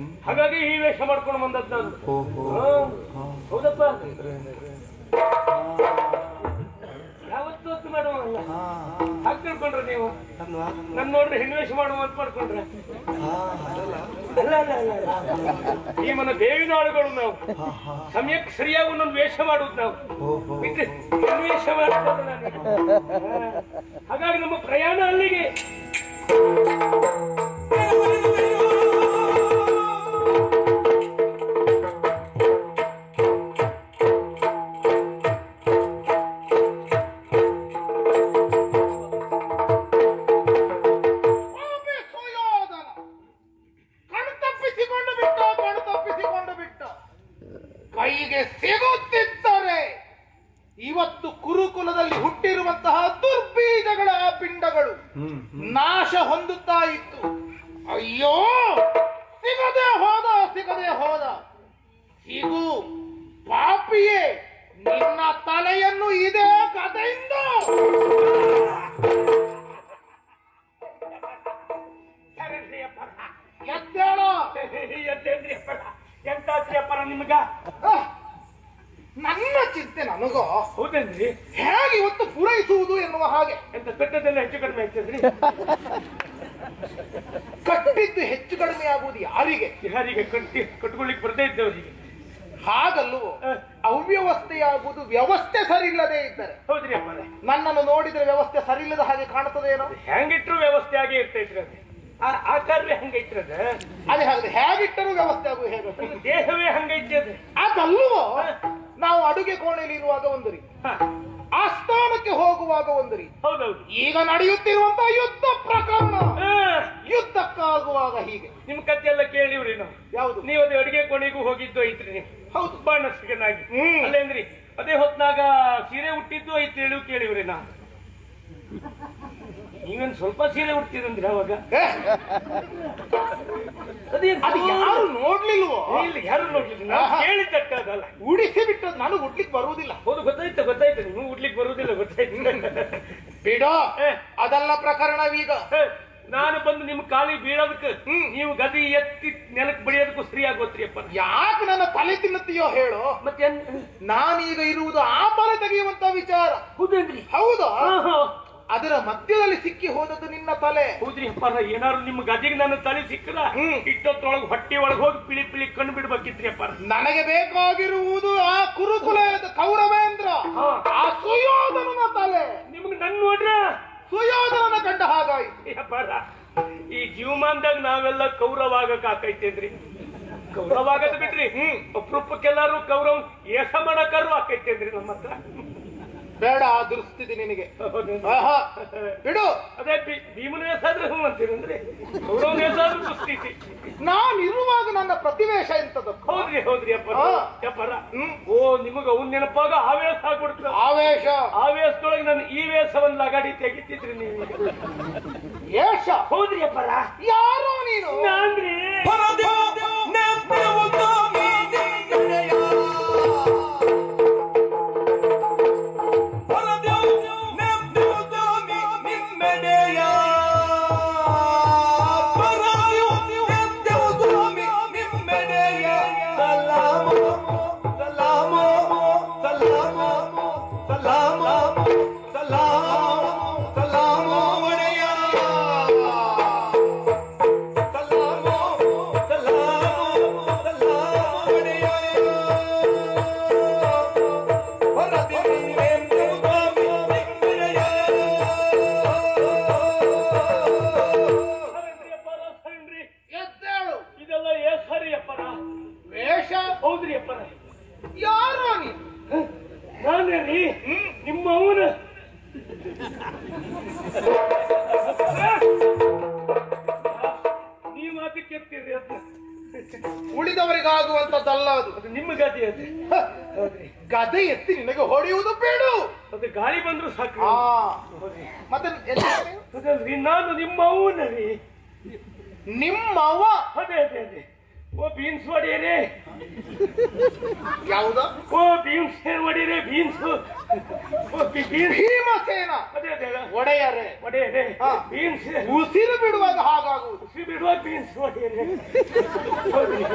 ಹಾಗಾಗಿ ಈ ವೇಷ ಮಾಡ್ಕೊಂಡು ಬಂದದ್ದು ನಾನು ಓಹೋ ಹಾ. ಹೌದಪ್ಪ ಯಾವತ್ತೂ ಹೊತ್ತು ಮಾಡುವ ಅಲ್ಲ ಹಾ ಹಾಗೆ ತಿಳ್ಕೊಂಡ್ರೆ ನೀವು ಅಲ್ವಾ ನನ್ ನೋಡ್ರೆ ಹೆಣ್ಣು ವೇಷ ಮಾಡುವ ಅಂತ ಮಾಡ್ಕೊಂಡ್ರೆ ಹಾ ಅದಲ್ಲ ಅಲ್ಲ ಅಲ್ಲ ಅಲ್ಲ ಅಲ್ಲ. ಈ ಮನ ದೇವಿನಾಳುಗಳು ನಾವು ಹಾ ಹಾ ಸಮಯಕ್ಕೆ ಸರಿಯಾಗಿ ಒಂದೊಂದು ವೇಷ ಮಾಡುದು ನಾವು ಓಹೋ ಬಿಟ್ರೆ ಹೆಣ್ಣು ವೇಷ ಮಾಡ್ತಾರೆ ನಾನು. ಹಾ. ಹಾಗಾಗಿ ನಮ್ಮ ಪ್ರಯಾಣ ಅಲ್ಲಿಗೆ ಒಮ್ಮೆ ಸುಯೋಧನ ಕಣ್ ತಪ್ಪಿಸಿಕೊಂಡು ಬಿಟ್ಟ ಕಣ್ ತಪ್ಪಿಸಿಕೊಂಡು ಬಿಟ್ಟ ಕೈಗೆ ಸಿಗುತ್ತಿದ್ದರೆ ಇವತ್ತು ಕುರುಕುಲದಲ್ಲಿ ಹುಟ್ಟಿರುವಂತಹ ದುರ್ಬೀಜಗಳ ಪಿಂಡಗಳು ಹ್ಮ್ ನಾಶ ಹೊಂದುತ್ತಾ ಇತ್ತು ಅಯ್ಯೋ ಸಿಗದೆ ಹೋದ ಸಿಗದೆ ಹೋದ ಸಿಗು ಪಾಪಿಯೇ ನಿನ್ನ ತಲೆಯನ್ನು ಇದೇ ಕಥೆಯಿಂದ ಎದ್ದೇಳೋ ಎದ್ದೇಳ್ರಿ ಅಪ್ಪರ. ಎಂತ ಆತ್ರಿ ಅಪ್ಪರ ನಿಮ್ಗ ಆಹ್, ನನ್ನ ಚಿಂತೆ ನನಗೋ ಹೌದೇನ್ರಿ ಹೇಗೆ ಇವತ್ತು ಪೂರೈಸುವುದು ಎನ್ನುವ ಹಾಗೆ ಎಂತ ಕಟ್ಟದೆಲ್ಲ ಹೆಚ್ಚು ಕಡಿಮೆ ಆಗ್ತದ್ರಿ ಕಟ್ಟಿದ್ದು ಹೆಚ್ಚು ಕಡಿಮೆ ಆಗುವುದು ಯಾರಿಗೆ ಯಾರಿಗೆ ಕಟ್ಟಿ ಕಟ್ಕೊಳ್ಳಿಕ್ ಬರ್ದೇ ಇದ್ದವರಿಗೆ ಹಾಗಲ್ಲವೋ ಅವ್ಯವಸ್ಥೆಯಾಗುವುದು ವ್ಯವಸ್ಥೆ ಸರಿಯಿಲ್ಲದೆ ಇದ್ದರೆ ಹೌದ್ರಿ ಅಪ್ಪರ ನನ್ನನ್ನು ನೋಡಿದ್ರೆ ವ್ಯವಸ್ಥೆ ಸರಿಯಿಲ್ಲದ ಹಾಗೆ ಕಾಣುತ್ತದೇನೋ ಹೆಂಗಿಟ್ರು ವ್ಯವಸ್ಥೆ ಆಗೇ ಇರ್ತೈತ್ರಿ ಅದು ಆ ಆಕಾರವೇ ಹಂಗೈತ್ರದ ಅದೇ ಹಾಗೆ ಹೇಗಿಟ್ಟರೂ ವ್ಯವಸ್ಥೆ ಆಗುವುದು ಹೇಗೆ ದೇಹವೇ ಹಂಗೈತಿ ಅದು ಅದಲ್ಲವೋ ನಾವು ಅಡುಗೆ ಕೋಣೆಯಲ್ಲಿ ಇರುವಾಗ ಒಂದು ರೀತಿ ಹ, ಆಸ್ಥಾನಕ್ಕೆ ಹೋಗುವಾಗ ಒಂದು ರೀತಿ ಹೌದೌದು ಈಗ ನಡೆಯುತ್ತಿರುವಂತಹ ಯುದ್ಧ ಪ್ರಕರಣ ಆ, ಯುದ್ಧಕ್ಕಾಗುವಾಗ ಹೀಗೆ ನಿಮ್ ಕತೆ ಎಲ್ಲ ಕೇಳಿವ್ರಿ ನಾವು ಯಾವುದು ನೀವು ಅದೇ ಅಡಿಗೆ ಕೊನೆಗೂ ಹೋಗಿದ್ದು ಐತ್ರಿ ನೀವು ಹೌದು ಬಾಣಸಿಗನಾಗಿ ಹ್ಮ್. ಅಲ್ಲೇನ್ರಿ ಅದೇ ಹೊತ್ನಾಗ ಸೀರೆ ಉಟ್ಟಿದ್ದು ಐತಿ ಹೇಳಿ ಕೇಳಿವ್ರಿ ನಾ ನೀವೇನ್ ಸ್ವಲ್ಪ ಸೀರೆ ಉಡ್ತೀರಂದ್ರಿ ಅವಾಗ ಏ, ಅದೇ ಅದು ಯಾರು ನೋಡ್ಲಿಲ್ವೋ ಇಲ್ಲ ಯಾರು ನೋಡ್ಲಿಲ್ಲ ನಾವು ಆಹಾ. ಕೇಳಿದ್ದಕ್ಕ ಅದಲ್ಲ ಉಡಿಸಿ ಬಿಟ್ಟದ್ದು ನಾನು ಉಡ್ಲಿಕ್ಕೆ ಬರುವುದಿಲ್ಲ ಹೌದು ಗೊತ್ತಾಯ್ತು ಗೊತ್ತಾಯ್ತು ನೀವು ಉಡ್ಲಿಕ್ಕೆ ಬರುವುದಿಲ್ಲ ಗೊತ್ತಾಯ್ತು ಬಿಡೋ ಏ. ಅದಲ್ಲ ಪ್ರಕರಣವೀಗ ಹೇ, ನಾನು ಬಂದು ನಿಮ್ ಕಾಲಿ ಬೀಳೋದಕ್ಕೆ ಹ್ಮ್. ನೀವು ಗದಿ ಎತ್ತಿ ನೆಲಕ್ಕೆ ಬಡಿಯೋದಕ್ಕೂ ಸರಿಯಾಗಿ ಗೊತ್ತ್ರಿಯಪ್ಪ ಯಾಕೆ ನನ್ನ ತಲೆ ತಿನ್ನುತ್ತೀಯೋ ಹೇಳು ಮತ್ತೆ ನಾನೀಗ ಇರುವುದು ಆ ತಲೆ ತೆಗೆಯುವಂತ ವಿಚಾರ ಹೌದೇನ್ರಿ ಹೌದಾ ಆಹಾ. ಅದರ ಮಧ್ಯದಲ್ಲಿ ಸಿಕ್ಕಿ ಹೋದದ್ದು ನಿನ್ನ ತಲೆ ಹೌದ್ರಿ ಅಪ್ಪ ಏನಾದ್ರು ನಿಮ್ ಗದಿಗೆ ನನ್ನ ತಲೆ ಸಿಕ್ಕರ ಹ್ಮ್. ಇಟ್ಟೊತ್ತೊಳಗೆ ಹೊಟ್ಟೆ ಒಳಗೆ ಹೋಗಿ piಳಿ ಪಿಳಿ ಕಣ್ಣು ಬಿಡ್ಬೇಕಿತ್ರಿ ಅಪ್ಪ ನನಗೆ ಬೇಕಾಗಿರುವುದು ಆ ಕುರುಕುಲದ ಕೌರವೇಂದ್ರ ಹಾ. ಆ ಸುಯೋಧನನ ತಲೆ ನಿಮ್ಗೆ ನನ್ ನೋಡ್ರ ಸುಯೋಧನನ ಕಂಡ ಹಾಗಾಯಿತು ಅಪ್ಪಾರ ಈ ಜೀವಮಾನದಾಗ ನಾವೆಲ್ಲ ಕೌರವ ಆಗಕ್ ಆಕೈತೇನ್ರಿ ಕೌರವ ಆಗದ್ ಬಿಡ್ರಿ ಹ್ಮ್ ಅಪರೂಪಕ್ಕೆಲ್ಲಾರು ಕೌರವ್ ಏಸ ಮಾಡಕ್ಕಾರು ಆಕೈತೇನ್ರಿ ನಮ್ಮ ಹತ್ರ ಬೇಡ ಆ ದುರ್ಸ್ಥಿತಿ ನಿನಗೆ ಹೌದೇನ್ರಿ? ಆಹಾ, ಬಿಡು ಅದೇ ಭೀ- ಭೀಮನ ಹೆಸಾದ್ರೆ ಹ್ಞೂ ಅಂತೀರಂದ್ರೆ ಕೌರವನ ಹೆಸಾದ್ರು ಕುಸ್ತೀತಿ ನಾನು ಇರುವಾಗ ನನ್ನ ಪ್ರತಿವೇಶ ಎಂತದ್ದು ಹೌದ್ರಿ ಹೌದ್ರಿ ಅಪ್ಪ ಹಾ. ಅಪ್ಪರ ಹ್ಮ್. ಓ ನಿಮಗ ಅವ್ನ್ ನೆನಪಾಗ ಆವೇಶ ಆಗ್ಬಿಡ್ತು ಆವೇಶ ಆವೇಶದೊಳಗೆ ನಾನು ಈ ವೇಷವನ್ನ ಲಗಾಡಿ ತೆಗಿತಿದ್ರಿ ನೀವು ಯೇಷ ಹೌದ್ರಿ ಅಪ್ಪರ ಯಾರೋ ನೀನು ನಾನ್ರಿ ಸರಿನ್ರಿ ಅಪ್ಪರ ಸರಿನ್ರಿ ಎದ್ದೇಳು ಇದೆಲ್ಲ ಏ ಸರಿ ಅಪ್ಪರ ವೇಷ ಹೌದ್ರಿ ಅಪ್ಪರ ಯಾರೋ ನೀನು ನಾನೇ ರೀ ನಿಮ್ಮ ಅವನ ನೀವು ಅದಕ್ಕೆ ಎತ್ತೀರಿ ಅಂತ ಉಳಿದವರಿಗಾಗುವಂತದ್ದಲ್ಲ ಅದು ಅದು ನಿಮ್ಮ ಗತಿ ಅದು ಹ, ಗದೆ ಎತ್ತಿ ನಿನಗೆ ಹೊಡೆಯುವುದು ಬೇಡು ಅದು ಗಾಳಿ ಬಂದ್ರು ಸಾಕು ಆ, ಮತ್ತೆ ಎಲ್ಲಿ- ಅದಲ್ರಿ ನಾನು ನಿಮ್ಮ ಅವನ ರೀ ನಿಮ್ಮವ ಅದೇ ಅದೇ ಅದೇ ಓ ಬೀನ್ಸ್ ಹೊಡೆಯರೆ ಯಾವುದು ಓ ಬೀನ್ಸ್ ಹೊಡೆಯರೆ ಬೀನ್ಸ್ ಓ ಬೀನ್ಸ್ ಭೀಮಸೇನ ಅದೇ ಅದೇ ಒಡೆಯರೆ ಹೊಡೆಯರೆ ಹಾ. ಬೀನ್ಸ್ ಉಸಿರು ಬಿಡುವಾಗ ಹಾಗಾಗುವುದು ಬಿಸಿ ಬಿಡುವ ಬೀನ್ಸ್ ಹೊಡೆಯರೆ ಹೌದ್ರಿ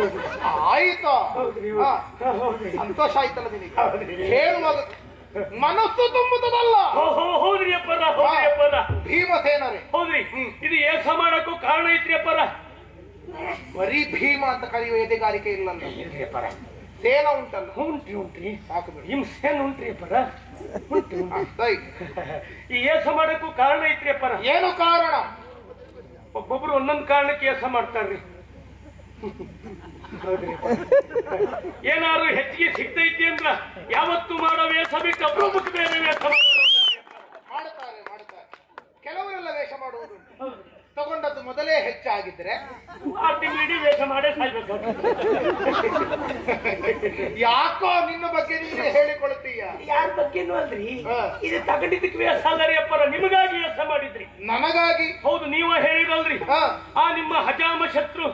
ಆಯ್ತು ಹೌದ್ರಿ ಹಾ, ಹಾ, ಹೌದ್ರಿ ಸಂತೋಷ ಆಯ್ತಲ್ಲ ನಿನಗೆ ಹೌದ್ರಿ. ಹೇಳುವಾಗ ಮನಸ್ಸು ತುಂಬುತ್ತದಲ್ಲ ಹೋ, ಹೋ, ಹೌದ್ರಿ ಅಪ್ಪರ ಹೌದ್ರಿ ಅಪ್ಪರ ಭೀಮಸೇನರೇ ಹೌದ್ರಿ ಇದು ಏಸ ಮಾಡಕ್ಕೂ ಕಾರಣ ಐತ್ರಿ ಅಪ್ಪರ ಬರೀ ಭೀಮ ಅಂತ ಕರೆಯುವ ಎದೆಗಾರಿಕೆ ಇಲ್ಲಲ್ಲ ಇಲ್ರಿ ಅಪ್ಪರ ಸೇನ ಉಂಟಲ್ಲ ಉಂಟ್ರಿ ಉಂಟ್ರಿ ಸಾಕು ಬಿಡಿ ಹಿಂಸೇನ್ ಉಂಟ್ರಿ ಅಪ್ಪರ ಉಂಟ್ರಿ ಹಾ, ಉಂಟ್ರಿ ಸರಿ. ಈ ಏಸ ಮಾಡಕ್ಕೂ ಕಾರಣ ಐತ್ರಿ ಅಪ್ಪರ ಏನು ಕಾರಣ ಒಬ್ಬೊಬ್ರು ಒಂದೊಂದ್ ಕಾರಣಕ್ಕೆ ಏಸ ಮಾಡ್ತಾರ್ರಿ ಹೌದ್ರಿ ಏನಾದ್ರು ಹೆಚ್ಚಿಗೆ ಸಿಗ್ತೈತಿ ಅಂದ್ರ ಯಾವತ್ತು ಮಾಡೋ ವೇಷ ಬಿಟ್ಟು ಅಪರೂಪಕ್ಕೆ ಬೇರೆ ವೇಷ ಮಾಡೋದು ಮಾಡುತ್ತಾರೆ ಮಾಡುತ್ತಾರೆ ಕೆಲವರೆಲ್ಲ ವೇಷ ಮಾಡುವುದು ತಗೊಂಡದ್ದು ಮೊದಲೇ ಹೆಚ್ಚಾಗಿದ್ರೆ ಆರು ತಿಂಗಳಿಡೀ ವೇಷ ಮಾಡೇ ಸಾಯ್ಬೇಕು ಯಾಕೋ ನಿನ್ನ ಬಗ್ಗೆ ನೀನೇ ಹೇಳಿಕೊಳ್ತೀಯ ಯಾರ ಬಗ್ಗೆನೂ ಅಲ್ರಿ ಹಾ. ಇದು ತಗೊಂಡಿದ್ದಕ್ಕೆ ವೇಷ ಅಲ್ಲರಿ ಅಪ್ಪರ ನಿಮಗಾಗಿ ವೇಷ ಮಾಡಿದ್ರಿ ನನಗಾಗಿ ಹೌದು ನೀವ ಹೇಳಿರಲ್ರಿ ಹಾ ಆ ನಿಮ್ಮ ಹಜಾಮ ಶತ್ರು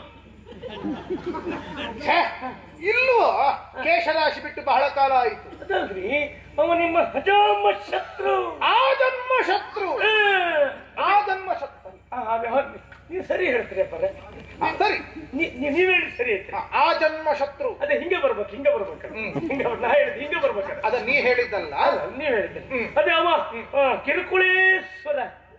ಛೇ, ಇಲ್ವೋ ಕೇಶರಾಶಿ ಬಿಟ್ಟು ಬಹಳ ಕಾಲ ಆಯಿತು ಅದಲ್ರಿ ಅವ ನಿಮ್ಮ ಹಜಾಮ ಶತ್ರು ಆ ಜನ್ಮ ಶತ್ರು ಆ, ಆ ಜನ್ಮ ಶತ್ರು ಆ, ಅದೇ ಹೌದು. ನೀವು ಸರಿ ಹೇಳ್ತೀರಿ ಅಪ್ಪರ ಹಾ, ಸರಿ ನೀ- ನೀ- ನೀವ್ ಹೇಳಿ ಸರಿ ಐತ್ರಿ ಹಾ, ಆ ಜನ್ಮ ಶತ್ರು ಅದೇ ಹಿಂಗೆ ಬರ್ಬೇಕು ಹಿಂಗೆ ಬರ್ಬೇಕು ಹಿಂಗೆ ಬರ್- ನಾ ಹೇಳಿದ್ ಹಿಂಗೆ ಬರ್ಬೇಕು ಅದ ನೀ ಹೇಳಿದ್ದಲ್ಲ ಅಲ್ಲ ನೀವ್ ಹೇಳಿದ್ರಿ ಅದೇ ಅವ ಆ, ಕಿರುಕುಳೇಶ್ವರ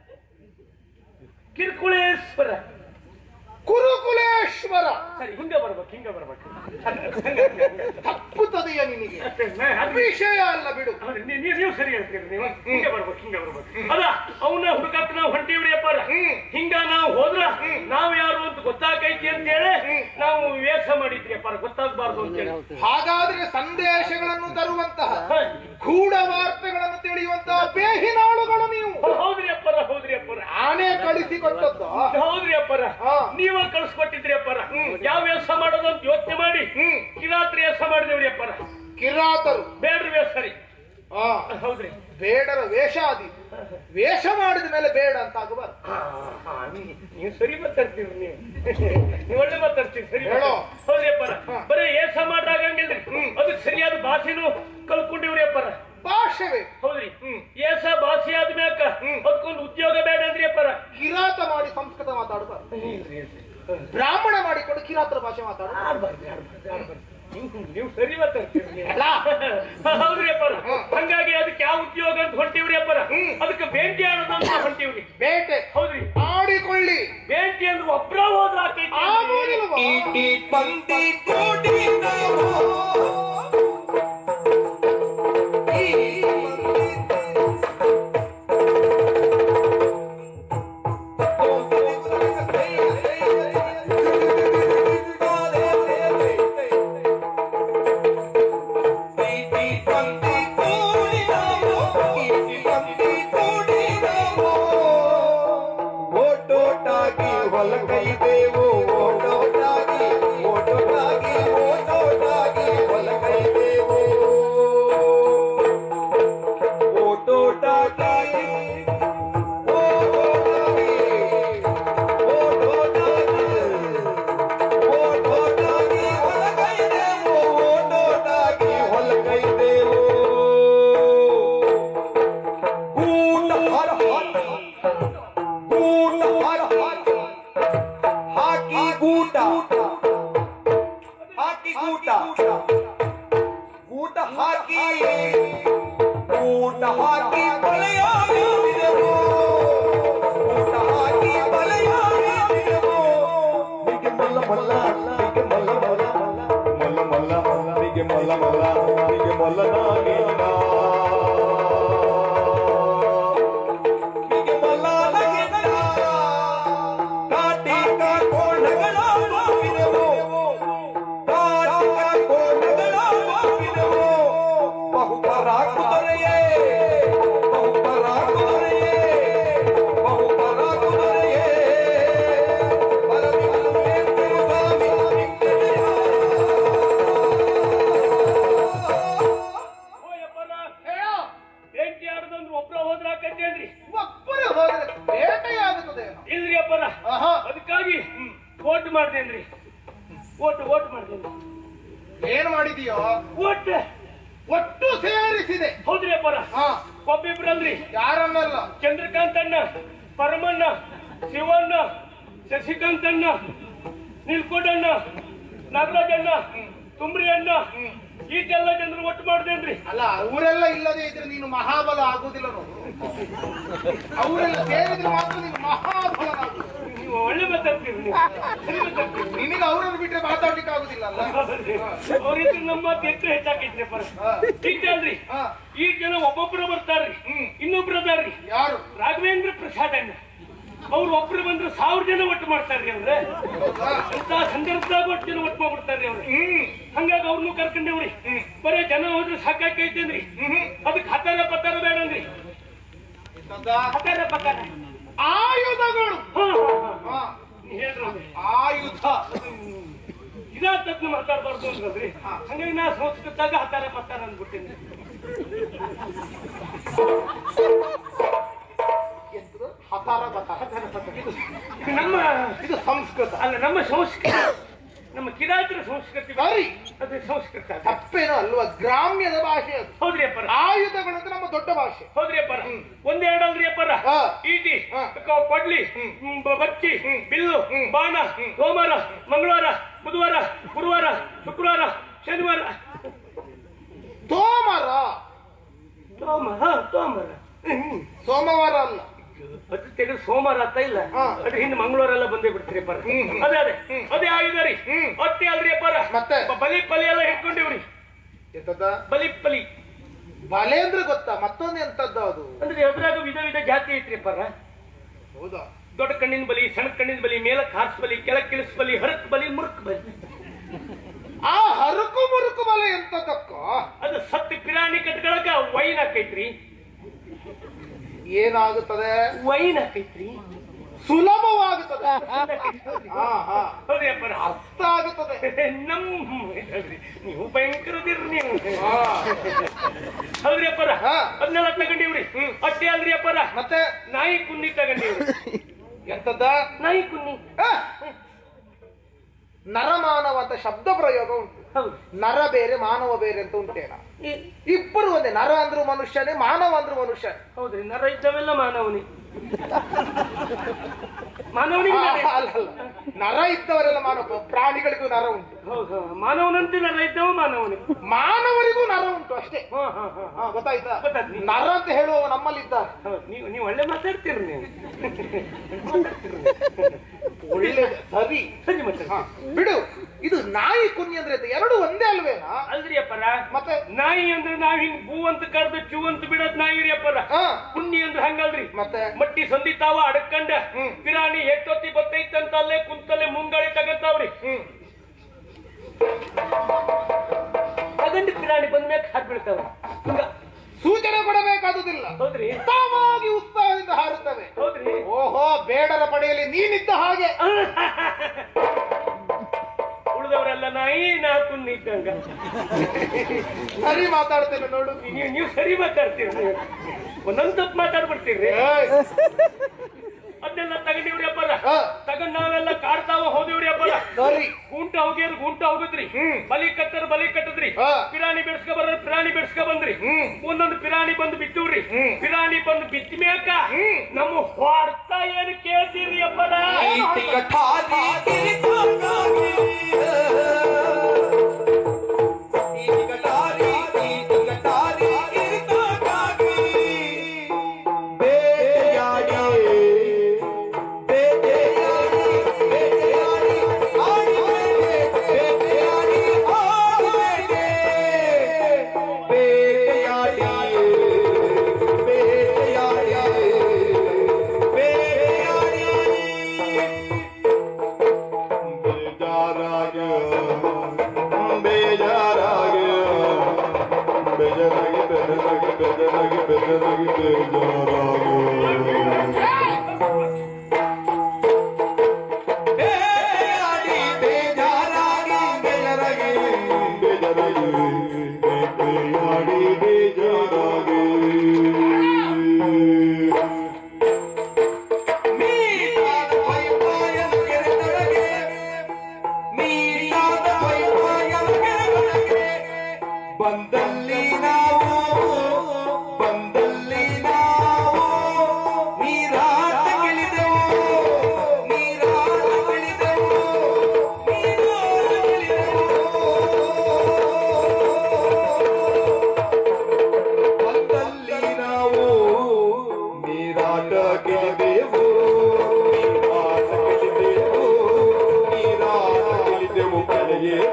ಕಿರುಕುಳೇಶ್ವರ ಕುರುಕುಲೇಶ್ವರ ಸರಿ ಹಿಂಗೆ ಬರ್ಬೇಕು ಹಿಂಗೆ ಬರ್ಬೇಕು ಹಂಗ- ಹಂಗ- ಹಂಗ- ಹಂಗ. ತಪ್ಪುತ್ತದೆಯ ನಿನಗೆ ಅಷ್ಟೇ, ನಾ- ಅದು ವಿಷಯ ಅಲ್ಲ ಬಿಡು ಹೌದು, ನೀ- ನೀವ್ ನೀವು ಸರಿ ಹೇಳ್ತೀರಿ ನೀವು ಹಿಂಗೆ ಬರ್ಬೇಕು ಹಿಂಗೆ ಬರ್ಬೇಕು ಅದ ಅವನ್ನ ಹುಡುಕಕ್ ನಾವು ಹೊಂಟೀವ್ರಿ ಅಪ್ಪಾರ ಹ್ಮ್. ಹಿಂಗ ನಾವು ಹೋದ್ರ ನಾವು ಯಾರು ಅಂತ ಗೊತ್ತಾಗೈತಿ ಅಂತ ಹೇಳಿ ನಾವು ವೇಷ ಮಾಡಿದ್ರಿ ಅಪ್ಪಾರ ಗೊತ್ತಾಗಬಾರ್ದು ಅಂತ ಹೇಳಿ ಹಾಗಾದ್ರೆ ಸಂದೇಶಗಳನ್ನು ತರುವಂತಹ ಹ. ಗೂಢ ವಾರ್ತೆಗಳನ್ನು ತಿಳಿಯುವಂತಹ ಬೇಹಿನಾಳುಗಳು ನೀವು ಹೌ- ಹೌದ್ರಿ ಅಪ್ಪಾರ ಹೌದ್ರಿ ಅಪ್ಪಾರ ಆನೆ ಕಳಿಸಿಕೊಟ್ಟದ್ದು ಹೌದ್ರಿ ಅಪ್ಪಾರ ಹಾ. ನೀವ ಕಳ್ಸಿಕೊಟ್ಟಿದ್ರಿ ಅಪ್ಪಾರ ಯಾವ ವೇಷ ಮಾಡೋದು ಅಂತ ಯೋಚನೆ ಮಾಡಿ ಹ್ಮ್. ಕಿರಾತ್ರಿ ವೇಷ ಮಾಡಿದೇವ್ರಿ ಅಪ್ಪಾರ ಕಿರಾತರು ಬೇಡ್ರಿ ವೇಷ ಸರಿ ಆ ಹೌದ್ರಿ ಬೇಡರ ವೇಷ ಆದಿ ವೇಷ ಮಾಡಿದ ಮೇಲೆ ಬೇಡ ಅಂತ ಆಗಬಾರ್ದು ಹಾ, ಹಾ, ನೀ- ನೀವು ಸರಿ ಮಾತಾಡ್ತೀರಿ ನೀವು ನೀವು ಒಳ್ಳೆ ಮಾತಾಡ್ತೀರಿ ಸರಿ ಹೇಳೋ. ಹೌದ್ರಿ ಅಪ್ಪಾರ ಹಾ. ಬರೀ ಏಸ ಮಾಡ್ರಾಗಂಗಿಲ್ರಿ ಅದಕ್ಕೆ ಸರಿಯಾದ ಭಾಷೆನೂ ಕಲ್ತ್ಕೊಂಡಿವ್ರಿ ಅಪ್ಪಾರ ಭಾಷೆವೇ ಹೌದ್ರಿ ಏಸ ಭಾಷೆ ಆದ್ಮ್ಯಾಕ ಅದಕ್ಕೊಂದು ಉದ್ಯೋಗ ಬೇಡ ಅಂದ್ರಿ ಅಪ್ಪಾರ ಕಿರಾತ ಮಾಡಿ ಸಂಸ್ಕೃತ ಮಾತಾಡಬಾರ್ದು ಇಲ್ರಿ, ಇಲ್ರಿ. ಬ್ರಾಹ್ಮಣ ಮಾಡಿಕೊಂಡು ಕಿರಾತರ ಭಾಷೆ ಮಾತಾಡ ಆಡ್ಬಾರ್ದು, ಆಡ್ಬಾರ್ದು, ಆಡ್ಬಾರ್ದು. ನೀವು ನೀವು ಸರಿ ಮಾತಾಡ್ತೀರಿ ನೀವು. ಅಲ್ಲ? ಹೌದ್ರಿ ಅಪ್ಪಾರ ಹ್ಮ್. ಹಂಗಾಗಿ ಅದಕ್ಕೆ ಯಾವ ಉದ್ಯೋಗ ಅಂತ ಹೊಂಟಿವ್ರಿ ಅಪ್ಪಾರ ಹ್ಮ್. ಅದಕ್ಕೆ ಬೇಂಟಿ ಆಡೋದು ಅಂತ ಹೊಂಟಿವ್ರಿ ಬೇಟೆ ಹೌದ್ರಿ ಆಡಿಕೊಳ್ಳಿ ಬೇಂಟಿ ಅಂದ್ರೆ ಒಬ್ರ ಹೋದ್ರ ಆಕೈತಿ ಅಂದ್ರಿ. ಆಗುವುದಿಲ್ವಾ? ಬಂದಿ ಕೂಡಿದವೋ ಈ ಬಂದಿ ಕೂಡಿದವೋ ಈ ಬಂದಿ ಕೂಡಿದವೋ ಓಟೋಟಾಗಿ ಹೊಲಗೈದೇವು ಓಟೋಟಾಗಿ ಓಟೋಟಾಗಿ ಓಟೋಟಾಗಿ ಹೊಲಗೈದೇವು ಓಟೋಟಾಗಿ ಓಟೋಟಾಗಿ ಓಟೋಟಾಗಿ ಓಟೋಟಾಗಿ ಹೊಲಗೈದೇವು ಓಟೋಟಾಗಿ ಹೊಲಗೈದೇವು ಊಟ ಹರ ಗೂಟ ಹಾಕಿ ಹಾಕಿ ಗೂಟ ಹಾಕಿ ಗೂಟ ಗೂಟ ಹಾಕಿ ಗೂಟ ಹಾಕಿ ಬಲೆಯಾಗಿದ್ದೆವು ಗೂಟ ಹಾಕಿ ಬಲೆಯಾಗಿದ್ದೆವು ಹೀಗೆ ಮಲ್ಲ ಮಲ್ಲ ಹೀಗೆ ಮಲ್ಲ ಮಲ್ಲ ಮಲ್ಲ ಮಲ್ಲ ಹೀಗೆ ಮಲ್ಲ ಮಲ್ಲ ಹೀಗೆ ಮಲ್ಲನಾಗಿಲ್ಲ ಹೀಗೆ ಮಲ್ಲನಾಗಿಲ್ಲ ಕಾಟಿ ಕಾಕೋಣಗಳ ಬಾಗಿದೆವು ಕಾಟಿ ಕಾಕೋಣಗಳ ಬಾಗಿದೆವು ಬಹುಪರ ಕುದುರೆಯೇ ಬಹುಪರ ಕುದುರೆಯೇ ಬಹುಪರ ಕುದುರೆಯೇ ಬರದಿ ಬರುತ್ತೇನೆ ಸ್ವಾಮಿ ಓ ಯಪ್ಪರ, ಹೇಳೋ ಬೇಂಟಿ ಆಡೋದಂದ್ರೆ ಒಬ್ರ ಹೋದ್ರ ಆಕೈತಿ ಅಂದ್ರಿ ಒಬ್ಬರೇ ಹೋದ್ರೆ ಬೇಟೆಯಾಗುತ್ತದೆ ಇಲ್ರಿ ಅಪ್ಪರ ಆಹಾ ಅದಕ್ಕಾಗಿ ಓಟ್ ಮಾಡ್ದೇನ್ರಿ ಓಟ್ ಓಟ್ ಮಾಡ್ದೇನ್ರಿ ಏನ್ ಮಾಡಿದೀಯೋ ಓಟ್ ಒಟ್ಟು ಸೇರಿಸಿದೆ ಹೌದ್ರಿ ಅಪ್ಪರ ಹಾ ಒಬ್ಬಿಬ್ರಲ್ರಿ ಯಾರನ್ನೆಲ್ಲ ಚಂದ್ರಕಾಂತಣ್ಣ ಪರಮಣ್ಣ ಶಿವಣ್ಣ ಶಶಿಕಾಂತಣ್ಣ ನೀಲ್ಕೋಟಣ್ಣ ನಾಗರಾಜಣ್ಣ ತುಂಬ್ರಿ ಅಣ್ಣ ಈಗೆಲ್ಲ ಜನರು ಒಟ್ಟು ಮಾಡ್ದೇನ್ರಿ ಅಲ್ಲ ಅವರೆಲ್ಲ ಇಲ್ಲದೆ ಇದ್ರೆ ನೀನು ಮಹಾಬಲ ಆಗುದಿಲ್ಲ ನೋಡು ಅವರೆಲ್ಲ ಸೇರಿದ್ರೆ ಮಾತ್ರ ನೀನು ಮಹಾಬಲನಾಗುದು ನೀವು ಒಳ್ಳೆ ಮಾತಾಡ್ತೀರಿ ನೀವು ಸರಿ ಮಾತಾಡ್ತೀರಿ ನಿನಗೆ ಅವರನ್ನು ಬಿಟ್ರೆ ಮಾತಾಡ್ಲಿಕ್ಕೆ ಆಗುದಿಲ್ಲ ಅಲ್ಲ ಅವ್ರಿಗೆ ನಮ್ಮ ಮಾತು ಹೆಚ್ಚು ಹೆಚ್ಚಾಕೈತ್ರಿ ಪರ ಹಾ. ಈಗ ಅಲ್ರಿ ಹಾ. ಈ ಜನ ಒಬ್ಬೊಬ್ರು ಬರ್ತಾರ್ರಿ ಇನ್ನೊಬ್ರು ಅದಾರ್ರಿ ಯಾರು ರಾಘವೇಂದ್ರ ಪ್ರಸಾದ್ ಅಣ್ಣ ಅವ್ರು ಒಬ್ರು ಬಂದ್ರೆ ಸಾವಿರ ಜನ ಒಟ್ಟು ಮಾಡ್ತಾರ್ರಿ ಅವ್ರೆ ಹೌದಾ? ಅಂತ ಸಂದರ್ಭದಾಗ ಒಟ್ಟು ಜನ ಒಟ್ಟು ಮಾಡ್ಬಿಡ್ತಾರ್ರಿ ಅವ್ರು ಹಂಗಾಗಿ ಅವ್ರನ್ನು ಕರ್ಕೊಂಡೇವ್ರಿ ಬರೇ ಜನ ಹೋದ್ರೆ ಸಾಕಾಕೈತೇನ್ರಿ ಅದಕ್ಕೆ ಹತ್ತಾರ ಪತ್ತಾರ ಬೇಡನ್ರಿ ಎಂತದ್ದಾ? ಹತ್ತಾರ ಪತ್ತಾರ ಆಯುಧಗಳು ಹಾ, ಹಾ, ಹಾ. ಹಾ. ಹೇಳ್ರಿ ಆಯುಧ ಇದೇ ತಜ್ಞ ಮಾತಾಡ್ಬಾರ್ದು ಅಂದ್ರಲ್ರಿ ಹಂಗಾಗಿ ನಾ ಸಂಸ್ಕೃತಾಗ ಹತ್ತಾರ ಪತ್ತಾರ ಅಂದ್ಬಿಟ್ಟಿನಿ ಎಂತದು? ಹತಾರ ಬತಾರ ನಮ್ಮ ಇದು ಸಂಸ್ಕೃತ ಅಲ್ಲ ನಮ್ಮ ಸಂಸ್ಕೃತಿ ನಮ್ಮ ಕಿರಾತರ ಸಂಸ್ಕೃತಿ ಸರಿ ಅದು ಸಂಸ್ಕೃತ ತಪ್ಪೇನೋ ಅಲ್ವಾ ಗ್ರಾಮ್ಯದ ಭಾಷೆ ಅದು ಹೌದ್ರಿ ಅಪ್ಪರ ಆಯುಧಗಳಂದ್ರೆ ನಮ್ಮ ದೊಡ್ಡ ಭಾಷೆ ಹೌದ್ರಿ ಅಪ್ಪರ ಒಂದೆರಡಲ್ರಿ ಅಪ್ಪರ ಹಾ. ಈಟಿ ಹಾ. ಕ- ಕೊಡ್ಲಿ ಹ್ಮ್, ಬ- ಬಚ್ಚಿ ಬಿಲ್ಲು ಬಾಣ ಸೋಮವಾರ ಮಂಗಳವಾರ ಬುಧವಾರ ಗುರುವಾರ ಶುಕ್ರವಾರ ಶನಿವಾರ ತೋಮರ ಸೋಮ ಹಾ ಸೋಮವಾರ ಹ್ಮ್. ಸೋಮವಾರ ಅಲ್ಲ ಅದು ತೆಗೆದು ಸೋಮವಾರ ಅಂತ ಇಲ್ಲ ಹಾ. ಅದು ಹಿಂದೆ ಮಂಗಳವಾರೆಲ್ಲ ಬಂದೇ ಬಿಡ್ತೀರಿ ಅಪ್ಪಾರ ಅದೇ ಅದೇ ಅದೇ ಆಯುಧ ರೀ ಅತ್ತೆ ಅಲ್ರಿ ಅಪ್ಪಾರ ಮತ್ತೆ? ಬ- ಬಲಿ ಪಲಿ ಎಲ್ಲ ಹಿಡ್ಕೊಂಡಿವ್ರಿ ಎಂತದ ಬಲಿ ಪಲಿ ಬಲೆ ಅಂದ್ರೆ ಗೊತ್ತಾ ಮತ್ತೊಂದು ಎಂತದ್ದು ಅದು ಅಂದ್ರೆ ಅದ್ರಾಗ ವಿಧ ವಿಧ ಜಾತಿ ಐತ್ರಿ ಅಪ್ಪಾರ ಹೌದಾ ದೊಡ್ಡ ಕಣ್ಣಿನ ಬಲಿ ಸಣ್ಣ ಕಣ್ಣಿನ ಬಲಿ ಮೇಲಕ್ ಹಾರ್ಸ್ ಬಲಿ ಕೆಳಕ್ ಕಿಳಿಸ್ ಬಲಿ ಹರಕ್ ಬಲಿ ಮುರುಕ್ ಬಲಿ ಆ ಹರುಕು ಮುರುಕು ಬಲೆ ಎಂತದಕ್ಕ ಅದು ಸತ್ತು ಪಿರಾಣಿ ಕಟ್ಗಳಕ ವೈನ್ ಹಾಕೈತ್ರಿ ಏನಾಗುತ್ತದೆ ವೈನ್ ಹಾಕೈತ್ರಿ ಸುಲಭವಾಗುತ್ತದೆ ಹಾ ಹಾ ಹೌದ್ರಿ ಅಪ್ಪಾರ ಅರ್ಥ ಆಗುತ್ತದೆ ನಮ್ ಹೇಳ್ರಿ, ನೀವು ಭಯಂಕರದಿರ್ರಿ ನೀವು ಹಾ. ಹೌದ್ರಿ ಅಪ್ಪಾರ ಹಾ. ಅದನ್ನೆಲ್ಲ ತಗೊಂಡಿವ್ರಿ ಅಷ್ಟೇ ಅಲ್ರಿ ಅಪ್ಪಾರ ಮತ್ತೆ ನಾಯಿ ಕುನ್ನಿ ತಗೊಂಡಿವ್ರಿ ಎಂತದ ನಾಯಿ ಕುನ್ನಿ ಆ! ನರಮಾನವ ಅಂತ ಶಬ್ದ ಪ್ರಯೋಗ ಉಂಟು ಹೌದು ನರ ಬೇರೆ ಮಾನವ ಬೇರೆ ಅಂತ ಉಂಟೇನ ಈ- ಇಬ್ಬರು ಒಂದೇ ನರ ಅಂದ್ರು ಮನುಷ್ಯನೇ ಮಾನವ ಅಂದ್ರು ಮನುಷ್ಯನೇ ಹೌದ್ರಿ ನರ ಇದ್ದವೆಲ್ಲ ಮಾನವನಿ ಮಾನವನಿಗೆ ಆ, ನರ ಇದ್ದ- ಅಲ್ಲ ಅಲ್ಲ ನರ ಇದ್ದವರೆಲ್ಲ ಮಾನವ ಪ್ರಾಣಿಗಳಿಗೂ ನರ ಉಂಟು ಹೌದು ಹೌದು. ಮಾನವನಂತೆ ನರ ಇದ್ದವ ಮಾನವನಿ ಮಾನವರಿಗೂ ನರ ಉಂಟು ಅಷ್ಟೇ ಹಾ ಹಾ ಹಾ ಹಾ ಗೊತ್ತಾಯ್ತಾ ಗೊತ್ತಾಯ್ತು. ನರ ಅಂತ ಹೇಳುವವ ನಮ್ಮಲ್ಲಿ ಇದ್ದಾರೆ ಹೌದು ನೀವು ನೀವು ಒಳ್ಳೆ ಮಾತಾಡ್ತೀರಿ ನೀವು ಒಳ್ಳೆ ಸರಿ ಸರಿ ಮತ್ತೆ ಹಾ, ಬಿಡು ಇದು ನಾಯಿ ಕುನ್ನಿ ಅಂದ್ರೆ ಎಂತ? ಎರಡು ಒಂದೇ ಅಲ್ವೇನಾ ಅಲ್ರಿ ಅಪ್ಪರ ಮತ್ತೆ ನಾಯಿ ಅಂದ್ರೆ ನಾವ್ ಹಿಂಗ್ ಬೂ ಅಂತ ಕರ್ದು ಚೂ ಅಂತ ಬಿಡೋದ್ ನಾಯಿ ರೀ ಅಪ್ಪರ ಹಾ ಕುನ್ನಿ ಅಂದ್ರೆ ಹಂಗಲ್ರಿ ಮತ್ತೆ ಮಟ್ಟಿ ಸಂದಿತಾವ ಅಡಕ್ಕಂಡ ಹ್ಮ್. ಪಿರಾಣಿ ಎಷ್ಟೊತ್ತಿ ಬತ್ತೈತಂತ ಅಲ್ಲೇ ಕುಂತಲ್ಲೇ ಮುಂಗಾಳಿ ತಗಂತಾವ್ರಿ ಹ್ಮ್ ತಗಂಡು ಪಿರಾಣಿ ಬಂದ್ಮ್ಯಾಗ ಹಾಕ್ ಬೀಳ್ತಾವ ಹಿಂಗ ಸೂಚನೆ ಕೊಡಬೇಕಾದುದಿಲ್ಲ ಹೌದ್ರಿ ಉತ್ತಮವಾಗಿ ಉತ್ಸಾಹದಿಂದ ಹಾರುತ್ತವೆ ಹೌದ್ರಿ ಓಹೋ ಬೇಡರ ಪಡೆಯಲ್ಲಿ ನೀನಿದ್ದ ಹಾಗೆ ಉಳಿದವರೆಲ್ಲ ನಾಯಿ ನಾ ಕುನ್ನಿ ಇದ್ದಂಗ ಸರಿ ಮಾತಾಡ್ತೇನೆ ನೋಡು ನೀವು ನೀವು ಸರಿ ಮಾತಾಡ್ತೀರಿ ನೀವು ಒಂದೊಂದ್ ತಪ್ಪು ಮಾತಾಡ್ಬಿಡ್ತೀರಿ ಏಯ್, ಅದನ್ನೆಲ್ಲ ತಗೊಂಡಿವ್ರಿ ಅಪ್ಪರ ಹಾ, ತಗೊಂಡ್ ನಾವೆಲ್ಲ ಕಾಡ್ತಾವ ಹೋದಿವ್ರಿ ಅಪ್ಪರ ಸರಿ ಗುಂಟ ಹೋಗ್ಯಾರ ಗುಂಟ ಹೋಗುದ್ರಿ ಹ್ಮ್. ಬಲಿ ಕಟ್ಟರ್ ಬಲಿ ಕಟ್ಟದ್ರಿ ಹಾ. ಪಿರಾಣಿ ಬೆಡ್ಸ್ಕ ಬರ ಪಿರಾಣಿ ಬೆಡ್ಸ್ಕ ಬಂದ್ರಿ ಹ್ಮ್. ಒಂದೊಂದು ಪಿರಾಣಿ ಬಂದು ಬಿಟ್ಟವ್ರಿ ಹ್ಮ್. ಪಿರಾಣಿ ಬಂದು ಬಿತ್ತ ಮ್ಯಾಕ ಹ್ಮ್. ನಮ್ಮ ಹೊಡ್ತ ಏನು ಕೇಳ್ತೀರಿ ಅಪ್ಪರ ಈಟಿ ಕಠಾರಿ ಕಿರಿಕಾಗಿ ಈಟಿ ಕಠಾರಿ ಈಟಿ ಕಠಾರಿ ಕಿರಿಕಾಗಿ ಬೇಟೆಯಾಡಿ ಬೇಟೆಯಾಡಿ ಬೇಟೆಯಾಡಿ ಆಡಿ ಬೇಟೆ ಬೇಟೆಯಾಡಿ ಆಡಿ ಬೇಟೆ ಬೇಟೆಯಾಡಿ ಬೇಟೆಯಾಡಿ ಬೇಟೆಯಾಡಿ ಬೇಜಾರಾಗ ಬೇಜಾರಾಗ ಬೇಜಾರಾಗಿ ಬೇಜಾರಾಗಿ ಬೇಜಾರಾಗಿ ಬೇಜಾರಾಗಿ ಬೇಜಾರಾಗ ಬೇಜಾರಾಗಿ ಬೇಜಾರಾಗಿ ಬೇಜಾರಾಗಿ ಬೇಜಾರಾಗಿ ಬೇಟೆಯಾಡಿ ಬೇಜಾರಾಗಿ ಮೀಟಾದ ಪೈಪಾಯನ ಕೆರೆತೊಳಗೆ ಮೀಟಾದ ಪೈಪಾಯನ ಕೆರೆತೊಳಗೆ ಬಂದಲ್ಲಿ ನಾವು ಬಂದಲ್ಲಿ ನಾವು ನೀರಾಟಕ್ಕಿಳಿದೆವು ನೀರಾಟಕ್ಕಿಳಿದೆವು ನೀರಾಟಕ್ಕಿಳಿದೆವು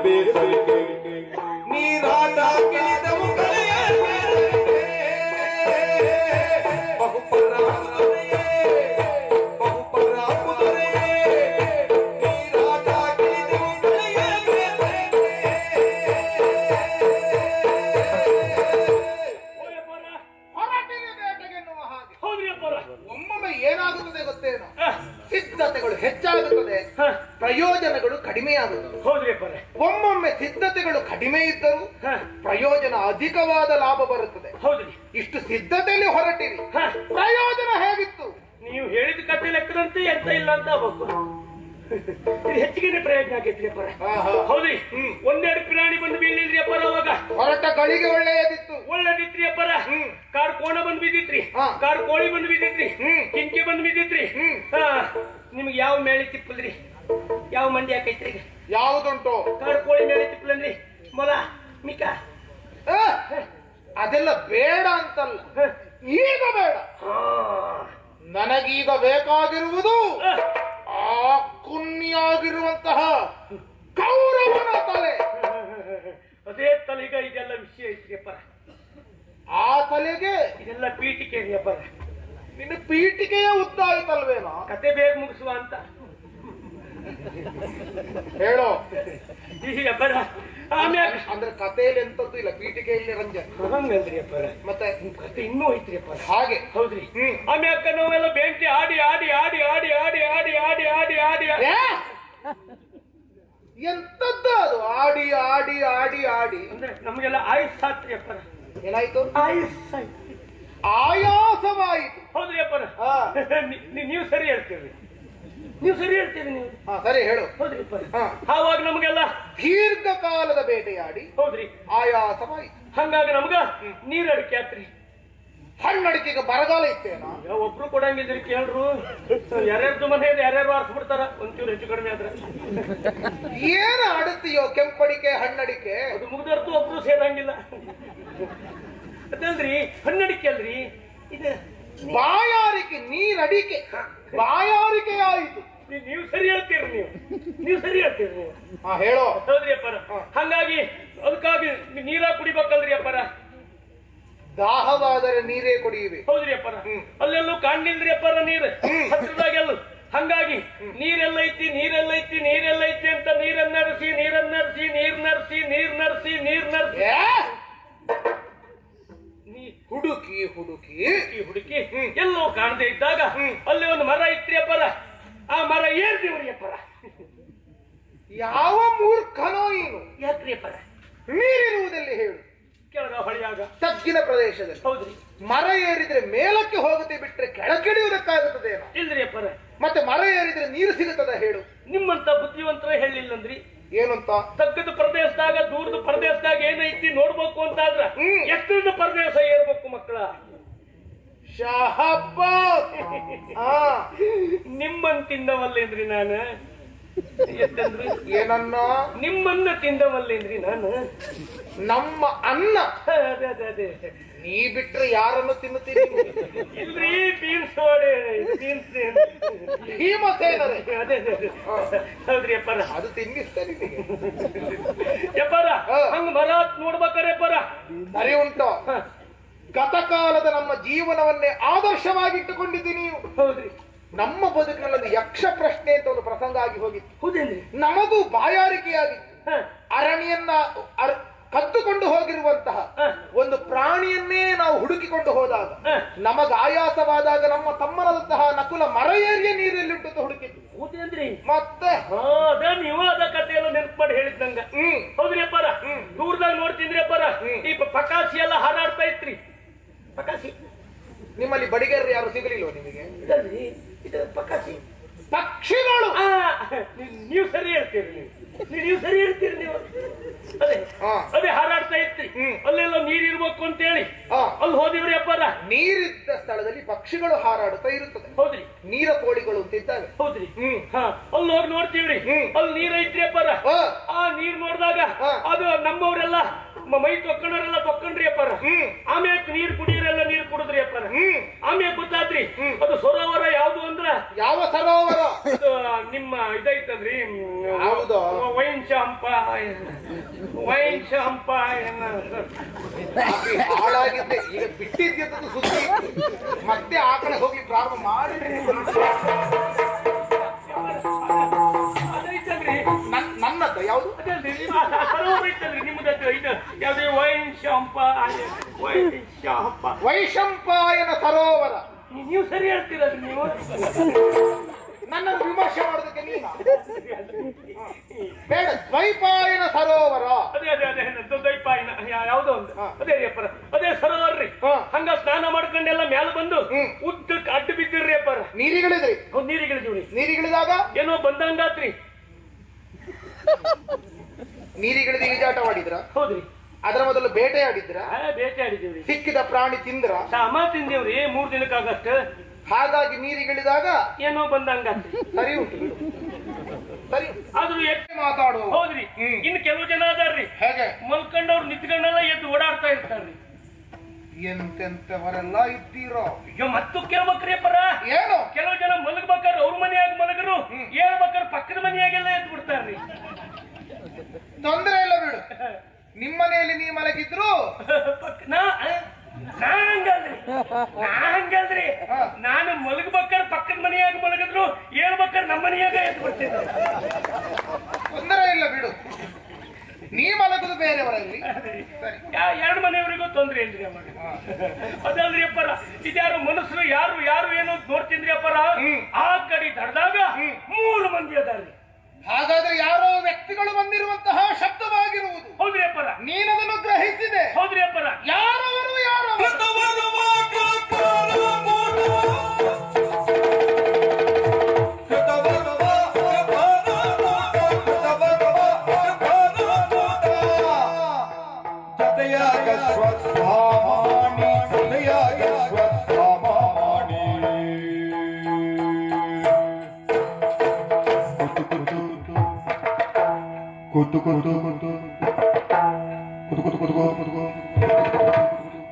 ಬೇಸರಿಕೆ ನೀರಾಟ ಗೆದ್ದವು ಕಳೆಯ ಬೇಸರಿಕೆ ಬಹುಪರಾಮರೆಯೇ ಬಹುಪರಾಮರೆಯೇ ನೀರಾಟ ಗೆದ್ದವು ಕಳೆಯ ಓಯಪ್ಪರ ಹೊರಟಿಗೆ ಬೇಟೆಗೆನ್ನುವ ಹಾಗೆ ಹೌದ್ರಿ ಅಪ್ಪರ ಒಮ್ಮೊಮ್ಮೆ ಏನಾಗುತ್ತದೆ ಗೊತ್ತೇನೋ ಆ, ಸಿದ್ಧತೆಗಳು ಹೆಚ್ಚಾಗುತ್ತದೆ ಹ, ಪ್ರಯೋಜನಗಳು ಕಡಿಮೆಯಾಗುತ್ತದೆ ಹೌದ್ರಿ ಅಪ್ಪರ ಒಮ್ಮೊಮ್ಮೆ ಸಿದ್ಧತೆಗಳು ಕಡಿಮೆ ಇದ್ದರೂ ಹ, ಪ್ರಯೋಜನ ಅಧಿಕವಾದ ಲಾಭ ಬರುತ್ತದೆ ಹೌದ್ರಿ ಇಷ್ಟು ಸಿದ್ಧತೆಯಲ್ಲಿ ಹೊರಟಿರಿ ಹ, ಪ್ರಯೋಜನ ಹೇಗಿತ್ತು ನೀವು ಹೇಳಿದ ಕತೆ ಲೆಕ್ಕದಂತೆ ಎಂತ ಇಲ್ಲ ಅಂತ ಆಗ್ಬೇಕು ಇದು ಹೆಚ್ಚಿಗೆ ಪ್ರಯತ್ನ ಆಗೈತ್ರಿ ಅಪ್ಪರ ಆಹಾ. ಹೌದ್ರಿ ಒಂದೆರಡು ಪ್ರಾಣಿ ಬಂದು ಬೀಳಿಲ್ರಿ ಅಪ್ಪರ ಅವಾಗ ಹೊರಟ ಗಳಿಗೆ ಒಳ್ಳೆಯದಿತ್ತು ಒಳ್ಳೇದಿತ್ರಿ ಅಪ್ಪರ ಕಾರ್ ಕೋಣ ಬಂದ್ ಬಿದ್ದಿತ್ರಿ ಹಾ. ಕಾರ್ ಕೋಳಿ ಬಂದ್ ಬಿದ್ದಿತ್ರಿ ಕಿಂಕಿ ಬಂದ್ ಬಿದ್ದಿತ್ರಿ ಹ್ಮ್. ಹಾ ನಿಮ್ಗೆ ಯಾವ ಮೇಳಿ ತಿಪ್ಪಲ್ರಿ ಯಾವ ಮಂಡಿ ಹಾಕೈತ್ರಿ ಈಗ ಯಾವುದುಂಟು ಕಾರ್ ಕೋಳಿ ಮೇಳಿ ತಿಪ್ಪಲನ್ರಿ ಮೊಲ ಮಿಕ ಆ, ಅದೆಲ್ಲ ಬೇಡ ಅಂತಲ್ಲ ಹ. ಈಗ ಬೇಡ ಹಾ. ನನಗೀಗ ಬೇಕಾಗಿರುವುದು ಆ, ಆ ಕುನ್ನಿಯಾಗಿರುವಂತಹ ಕೌರವನ ತಲೆ ಅದೇ ತಲೆಗ ಇದೆಲ್ಲ ವಿಷಯ ಐತ್ರಿ ಅಪ್ಪರ ಆ ತಲೆಗೆ ಇದೆಲ್ಲ ಪೀಠಿಕೆ ರೀ ಅಪ್ಪರ ನಿನ್ನ ಪೀಠಿಕೆಯ ಉದ್ದ ಆಯ್ತಲ್ವೇನೋ ಕತೆ ಬೇಗ ಮುಗಿಸುವ ಅಂತ ಹೇಳೋ ಈ ಅಪ್ಪರ ಆಮ್ಯಾಗ ಅಂದ್ರೆ ಕಥೆಯಲ್ಲಿ ಎಂತದ್ದು ಇಲ್ಲ ಪೀಠಿಕೆಯಲ್ಲಿ ರಂಜನೆ ಹಂಗಂದ್ರಿ ಅಪ್ಪರ ಮತ್ತೆ ಕತೆ ಇನ್ನೂ ಐತ್ರಿ ಅಪ್ಪರ ಹಾಗೆ ಹೌದ್ರಿ ಆಮ್ಯಾಕ ನಾವೆಲ್ಲ ಬೆಂಕಿ ಆಡಿ ಆಡಿ ಆಡಿ ಆಡಿ ಆಡಿ ಆಡಿ ಆಡಿ ಆಡಿ ಆಡಿ ಏ? ಎಂತದ್ದು ಅದು ಆಡಿ ಆಡಿ ಆಡಿ ಆಡಿ ಅಂದ್ರೆ ನಮಗೆಲ್ಲ ಆಯುಸ್ ಆತ್ರಿ ಅಪ್ಪರ ಏನಾಯ್ತು ಆಯುಸ್ ಆಯ್ತು. ಆಯಾಸವಾಯಿತು ಹೌದ್ರಿ ಅಪ್ಪರ ಹಾ ನಿ- ನಿ- ನೀವು ಸರಿ ಹೇಳ್ತೀರಿ ನೀವು ಸರಿ ಹೇಳ್ತೀರಿ ನೀವು ಹಾ ಸರಿ ಹೇಳು ಹೌದ್ರಿ ಅಪ್ಪರ ಹಾ ಆವಾಗ ನಮಗೆಲ್ಲ ದೀರ್ಘಕಾಲದ ಬೇಟೆಯಾಡಿ ಹೌದ್ರಿ ಆಯಾಸವಾಯಿತು ಹಂಗಾಗಿ ನಮ್ಗ ನೀರ್ ಅಡಿಕೆ ಆತ್ರಿ ಹಣ್ಣಡಿಕೆಗೆ ಬರಗಾಲ ಇತ್ತೇನೋ ಈಗ ಒಬ್ರು ಕೊಡಂಗಿದ್ರಿ ಕೇಳ್ರು ಯಾರ್ಯಾರ್ದು ಮನೆಯಲ್ಲಿ ಯಾರ್ಯಾರು ಆರಿಸ್ಬಿಡ್ತಾರ ಒಂಚೂರು ಹೆಚ್ಚು ಕಡಿಮೆ ಆದ್ರೆ ಏನು ಆಡುತ್ತೀಯೋ ಕೆಂಪಡಿಕೆ ಹಣ್ಣಡಿಕೆ ಅದು ಮುಗ್ದರ್ತು ಒಬ್ರು ಸೇರಂಗಿಲ್ಲ ಅದಲ್ರಿ ಹಣ್ಣಡಿಕೆ ಅಲ್ರಿ ಇದು ಬಾಯಾರಿಕೆ ನೀರಡಿಕೆ ಬಾಯಾರಿಕೆ ಆಯಿತು ನೀ- ನೀವು ಸರಿ ಹೇಳ್ತೀರಿ ನೀವು ನೀವು ಸರಿ ಹೇಳ್ತೀರಿ ನೀವು ಹಾ ಹೇಳೋ ಹೌದ್ರಿ ಅಪ್ಪರ ಹಂಗಾಗಿ ಅದಕ್ಕಾಗಿ ನೀರ ಕುಡಿಬೇಕಲ್ರಿ ಅಪ್ಪರ ದಾಹವಾದರೆ ನೀರೇ ಕುಡಿಯುವೆ ಹೌದ್ರಿ ಅಪ್ಪರ ಅಲ್ಲೆಲ್ಲೂ ಕಾಣ್ಲಿಲ್ರಿ ಅಪ್ಪರ ನೀರು ಹತ್ರದಾಗೆಲ್ಲ ಹಂಗಾಗಿ ನೀರೆಲ್ಲ ಐತಿ ನೀರೆಲ್ಲ ಐತಿ ನೀರೆಲ್ಲ ಐತಿ ಅಂತ ನೀರನ್ನರಿಸಿ ನೀರನ್ನರಿಸಿ ನೀರ್ ನರ್ಸಿ ನೀರ್ ನರ್ಸಿ ನೀರ್ ನರ್ಸಿ ಏ? ನೀ ಹುಡುಕಿ ಹುಡುಕಿ ಹುಡುಕಿ ಹುಡುಕಿ ಎಲ್ಲೋ ಕಾಣದೆ ಇದ್ದಾಗ ಅಲ್ಲಿ ಒಂದು ಮರ ಇತ್ರಿ ಅಪ್ಪರ ಆ ಮರ ಏರ್ದಿವ್ರಿ ಅಪ್ಪರ ಯಾವ ಮೂರ್ಖನೋ ಏನು ಯಾಕ್ರಿ ಅಪ್ಪರ ನೀರಿರುವುದಲ್ಲಿ ಹೇಳು ಕೆಳಗ ಹೊಳೆಯಾಗ ತಗ್ಗಿನ ಪ್ರದೇಶದಲ್ಲಿ ಹೌದ್ರಿ ಮರ ಏರಿದ್ರೆ ಮೇಲಕ್ಕೆ ಹೋಗುತ್ತೆ ಬಿಟ್ರೆ ಕೆಳಕಿಡಿಯುವುದಕ್ಕಾಗುತ್ತದೇನೋ ಇಲ್ರಿ ಅಪ್ಪರ ಮತ್ತೆ ಮರ ಏರಿದ್ರೆ ನೀರು ಸಿಗುತ್ತದ ಹೇಳು ನಿಮ್ಮಂತ ಬುದ್ಧಿವಂತರ ಹೇಳಿಲ್ಲಂದ್ರಿ ಏನಂತ ತಗ್ಗದ ಪ್ರದೇಶದಾಗ ದೂರದ ಪ್ರದೇಶದಾಗ ಏನೈತಿ ನೋಡ್ಬೇಕು ಅಂತಾದ್ರ ಹ್ಮ್. ಎತ್ತರದ ಪ್ರದೇಶ ಏರ್ಬೇಕು ಮಕ್ಕಳ ಶಹಬ್ಬಾಸ್ ಆ ನಿಮ್ಮನ್ ತಿಂದವಲ್ಲೇನ್ರಿ ನಾನು ಎತ್ತಂದ್ರಿ ಏನನ್ನ ನಿಮ್ಮನ್ನ ತಿಂದವಲ್ಲೇನ್ರಿ ನಾನು ನಮ್ಮ ಅನ್ನ ಹ, ಅದೇ ಅದೇ ಅದೇ ನೀ ಬಿಟ್ರೆ ಯಾರನ್ನು ತಿನ್ನುತ್ತೀರಿ ಇಲ್ರಿ ಬೀನ್ಸ್ ವಡೆ ಬೀನ್ಸ್ ಭೀಮಸೇನರೇ ಅದೇ ಅದೇ ಅದೇ. ಹೌದ್ರಿ ಅಪ್ಪರ ಅದು ತಿನ್ನಿಸ್ತಾರೆ ನಿನಗೆ. ಎಪ್ಪರ ಹ. ಹಂಗ ಮರ ನೋಡ್ಬೇಕಾರೆ ಅಪ್ಪರ ಸರಿ ಉಂಟು ಗತಕಾಲದ ನಮ್ಮ ಜೀವನವನ್ನೇ ಆದರ್ಶವಾಗಿಟ್ಟುಕೊಂಡಿದ್ದೀನಿ ನೀವು ಹೌದ್ರಿ ನಮ್ಮ ಬದುಕಿನಲ್ಲಿ ಒಂದು ಯಕ್ಷ ಪ್ರಶ್ನೆ ಅಂತ ಒಂದು ಪ್ರಸಂಗ ಆಗಿ ಹೋಗಿತ್ತು ಹೌದೇನ್ರಿ ನಮಗೂ ಬಾಯಾರಿಕೆಯಾಗಿತ್ತು ಹ, ಅರಣ್ಯನ್ನ ಅರ್- ಕದ್ದುಕೊಂಡು ಹೋಗಿರುವಂತಹ ಹ. ಒಂದು ಪ್ರಾಣಿಯನ್ನೇ ನಾವು ಹುಡುಕಿಕೊಂಡು ಹೋದಾಗ ಹ. ನಮಗ ಆಯಾಸವಾದಾಗ ನಮ್ಮ ತಮ್ಮನಾದಂತಹ ನಕುಲ ಮರ ಏರಿಯ ನೀರಲ್ಲಿಟ್ಟು ಹುಡುಕಿದ್ದು ಹೌದೇನ್ರಿ ಮತ್ತೆ ಹಾ ಅದ ನೀವು ಅದ ಕಥೆಯೆಲ್ಲ ನೆನಪು ಮಾಡಿ ಹೇಳಿದ್ದಂಗ ಹ್ಮ್ ಹೌದ್ರಿ ಅಪ್ಪಾರ ದೂರದಾಗ ನೋಡ್ತಿದ್ರಿ ಅಪ್ಪಾರ ಈ ಪ- ಪಟಾಕಿ ಎಲ್ಲ ಹಾರಾಡ್ತಾ ಇತ್ರಿ ಪಟಾಕಿ ನಿಮ್ಮಲ್ಲಿ ಬಡಿಗೆರು ಯಾರು ಸಿಗಲಿಲ್ವ ನಿಮಗೆ ಇದಲ್ರಿ ಇದು ಪಟಾಕಿ ಪಕ್ಷಿಗಳು ಆ, ನೀವ್- ನೀವು ಸರಿ ಹೇಳ್ತೀರಿ ನೀವು ನೀವ್- ನೀವು ಸರಿ ಹೇಳ್ತೀರಿ ನೀವು ಅದೇ ಹಾ. ಅದೇ ಹಾರಾಡ್ತಾ ಇತ್ರಿ ಅಲ್ಲೆಲ್ಲ ನೀರ್ ಇರ್ಬೇಕು ಅಂತೇಳಿ ಹಾ. ಅಲ್ಲಿ ಹೋದಿವ್ರಿ ಅಪ್ಪಾರ ನೀರಿದ್ದ ಸ್ಥಳದಲ್ಲಿ ಪಕ್ಷಿಗಳು ಹಾರಾಡುತ್ತಾ ಇರುತ್ತದೆ ಹೌದ್ರಿ ನೀರ ಕೋಳಿಗಳು ಅಂತ ಇದ್ದಾವೆ ಹೌದ್ರಿ ಹಾ ಅಲ್ಲಿ ಹೋಗಿ ನೋಡ್ತೀವ್ರಿ ಅಲ್ಲಿ ನೀರ್ ಐತ್ರಿ ಅಪ್ಪಾರ ಆ, ಆ ನೀರ್ ನೋಡಿದಾಗ ಹಾ. ಅದು ನಮ್ಮವರೆಲ್ಲ ಮ- ಮೈ ತೊಕ್ಕೊಂಡವರೆಲ್ಲ ತೊಕ್ಕೊಂಡ್ರಿ ಅಪ್ಪಾರ ಹ್ಮ್. ಆಮ್ಯಾಕ್ ನೀರ್ ಕುಡಿಯೋರೆಲ್ಲ ನೀರ್ ಕುಡಿದ್ರಿ ಅಪ್ಪಾರ ಹ್ಮ್ ಆಮ್ಯಾಕ್ ಗೊತ್ತಾತ್ರಿ ಹ್ಮ್. ಅದು ಸರೋವರ ಯಾವ್ದು ಅಂದ್ರ ಯಾವ ಸರೋವರ ಅದು ನಿಮ್ಮ ಇದೈತಲ್ರಿ ಯಾವ್ದು? ವೈನ್ ಶಾಂಪ ವೈನ್ ಶಾಂಪ ಏನ ಕಾಫಿ ಹಾಳಾಗಿದ್ದೆ ಈಗ ಬಿಟ್ಟಿದ್ಯಂತದ್ದು ಸುದ್ದಿ ಮತ್ತೆ ಆ ಕಡೆ ಹೋಗಿ ಪ್ರಾರಂಭ ಮಾಡಿ ಅದೈತಲ್ರಿ ನನ್- ನನ್ನದ್ದು ಯಾವುದು ಅದಲ್ರಿ ನಿಮ್ಮ ಸರೋವರ ಐತಲ್ರಿ ನಿಮ್ಮದದ್ದು ಇದು ಯಾವ್ದೇ ವೈನ್ ಶಾಂಪ ವೈನ್ ಶಾಂಪ ವೈಶಂಪಾಯನ ಸರೋವರ ನೀವು ಸರಿ ಹೇಳ್ತೀರಲ್ರಿ ನೀವು ನನ್ನನ್ನು ವಿಮರ್ಶೆ ಮಾಡೋದಕ್ಕೆ ನೀನು ಬೇಡ ದ್ವೈಪಾಯನ ಸರೋವರ ಅದೇ ಅದೇ ಅದೇ ದೊಡ್ಡಪ್ಪಾಯಿನ ಯಾವ್ದೋ ಒಂದು ಹಾ. ಅದೇ ರೀ ಅಪ್ಪರ ಅದೇ ಸರೋವರ್ರಿ ಹಾ. ಹಂಗ ಸ್ನಾನ ಮಾಡ್ಕೊಂಡೆಲ್ಲ ಮ್ಯಾಲ ಬಂದು ಹ್ಮ್. ಉದ್ದಕ್ಕೆ ಅಡ್ಡ ಬಿದ್ದಿರ್ರಿ ಅಪ್ಪರ ನೀರಿಗಳಿದ್ರಿ ಅವ್ರು ನೀರಿಗಿಳಿದೀವ್ರಿ ನೀರಿಗಿಳಿದಾಗ ಏನೋ ಬಂದಂಗಾತ್ರಿ ನೀರಿಗಿಳಿದು ಈಜಾಟ ಮಾಡಿದ್ರ ಹೌದ್ರಿ ಅದರ ಮೊದಲು ಬೇಟೆ ಆಡಿದ್ರ ಆ, ಬೇಟೆ ಆಡಿದೀವ್ರಿ ಸಿಕ್ಕಿದ ಪ್ರಾಣಿ ತಿಂದ್ರ ಸಾಮ ತಿಂದೇವ್ರಿ ಮೂರ್ ದಿನಕ್ಕಾಗಷ್ಟ ಹಾಗಾಗಿ ನೀರಿಗಿಳಿದಾಗ ಏನೋ ಬಂದಂಗಾತ್ರಿ ಸರಿ ಉಂಟು ಬಿಡು. ಸರಿ ಉಂಟು. ಆದ್ರೂ ಎಟ್ ಮಾತಾಡುವ ಹೌದ್ರಿ ಹ್ಮ್. ಇನ್ನು ಕೆಲವು ಜನ ಅದಾರ್ರಿ ಹೇಗೆ ಮಲ್ಕೊಂಡವ್ರು ನಿಂತ್ಕೊಂಡೆಲ್ಲ ಎದ್ದು ಓಡಾಡ್ತಾ ಇರ್ತಾರ್ರಿ ಎಂತೆಂತವರೆಲ್ಲ ಇದ್ದೀರೋ ಅಯ್ಯೋ ಮತ್ತು ಕೇಳ್ಬೇಕ್ರಿ ಅಪ್ಪರ ಏನು ಕೆಲವು ಜನ ಮಲಗ್ಬೇಕಾದ್ರೆ ಅವ್ರ ಮನೆಯಾಗ ಮಲಗರು ಹೇಳ್ಬೇಕಾದ್ರೆ ಪಕ್ಕದ ಮನೆಯಾಗೆಲ್ಲ ಎದ್ದು ಬಿಡ್ತಾರ್ರಿ ತೊಂದರೆ ಇಲ್ಲ ಬಿಡು ನಿಮ್ಮನೆಯಲ್ಲಿ ನೀ ಮಲಗಿದ್ರು ಪಕ್ಕ- ನಾ ನಾ ಹಂಗಲ್ರಿ ನಾ ಹಂಗಲ್ರಿ ಹಾ. ನಾನು ಮಲಗ್ಬೇಕಾದ್ರೆ ಪಕ್ಕದ ಮನೆಯಾಗ ಮಲಗಿದ್ರು ಹೇಳ್ಬೇಕಾದ್ರೆ ನಮ್ಮ ಮನೆಯಾಗ ಎದ್ದು ಬಿಡ್ತಿದ್ದೆ ತೊಂದರೆ ಇಲ್ಲ ಬಿಡು ನೀ ಮಲಗುದು ಬೇರೆಯವರಲ್ಲಿ ಸರಿ ಯಾ- ಎರಡು ಮನೆಯವರಿಗೂ ತೊಂದ್ರೆ ಇಲ್ರಿ ಅವಾಗ ಅದಲ್ರಿ ಅಪ್ಪರ ಇದ್ಯಾರು ಮನುಷ್ಯರು ಯಾರು ಯಾರು ಏನು ನೋಡ್ತಿದ್ರಿ ಅಪ್ಪರ ಹ್ಮ್. ಆ ಕಡೆ ದಡ್ದಾಗ ಹ್ಮ್. ಮೂರು ಮಂದಿ ಅದಾರ್ರಿ ಹಾಗಾದ್ರೆ ಯಾರೋ ವ್ಯಕ್ತಿಗಳು ಬಂದಿರುವಂತಹ ಶಬ್ದವಾಗಿರುವುದು ಹೌದ್ರಿ ಅಪ್ಪರ ನೀನದನ್ನು ಗ್ರಹಿಸಿದೆ ಹೌದ್ರಿ ಅಪ್ಪರ ಯಾರವರು ಯಾರವರು ಜತೆಯಾಗ ಸ್ವಸ್ವಾಮಾನಿ ಜತೆಯಾಗ ಸ್ವಸ್ವಾಮಾನಿ ಕುತು ಕುತು ಕುತು ಕುತು ಕುತು ಕುತು ಕುತು ಕುತು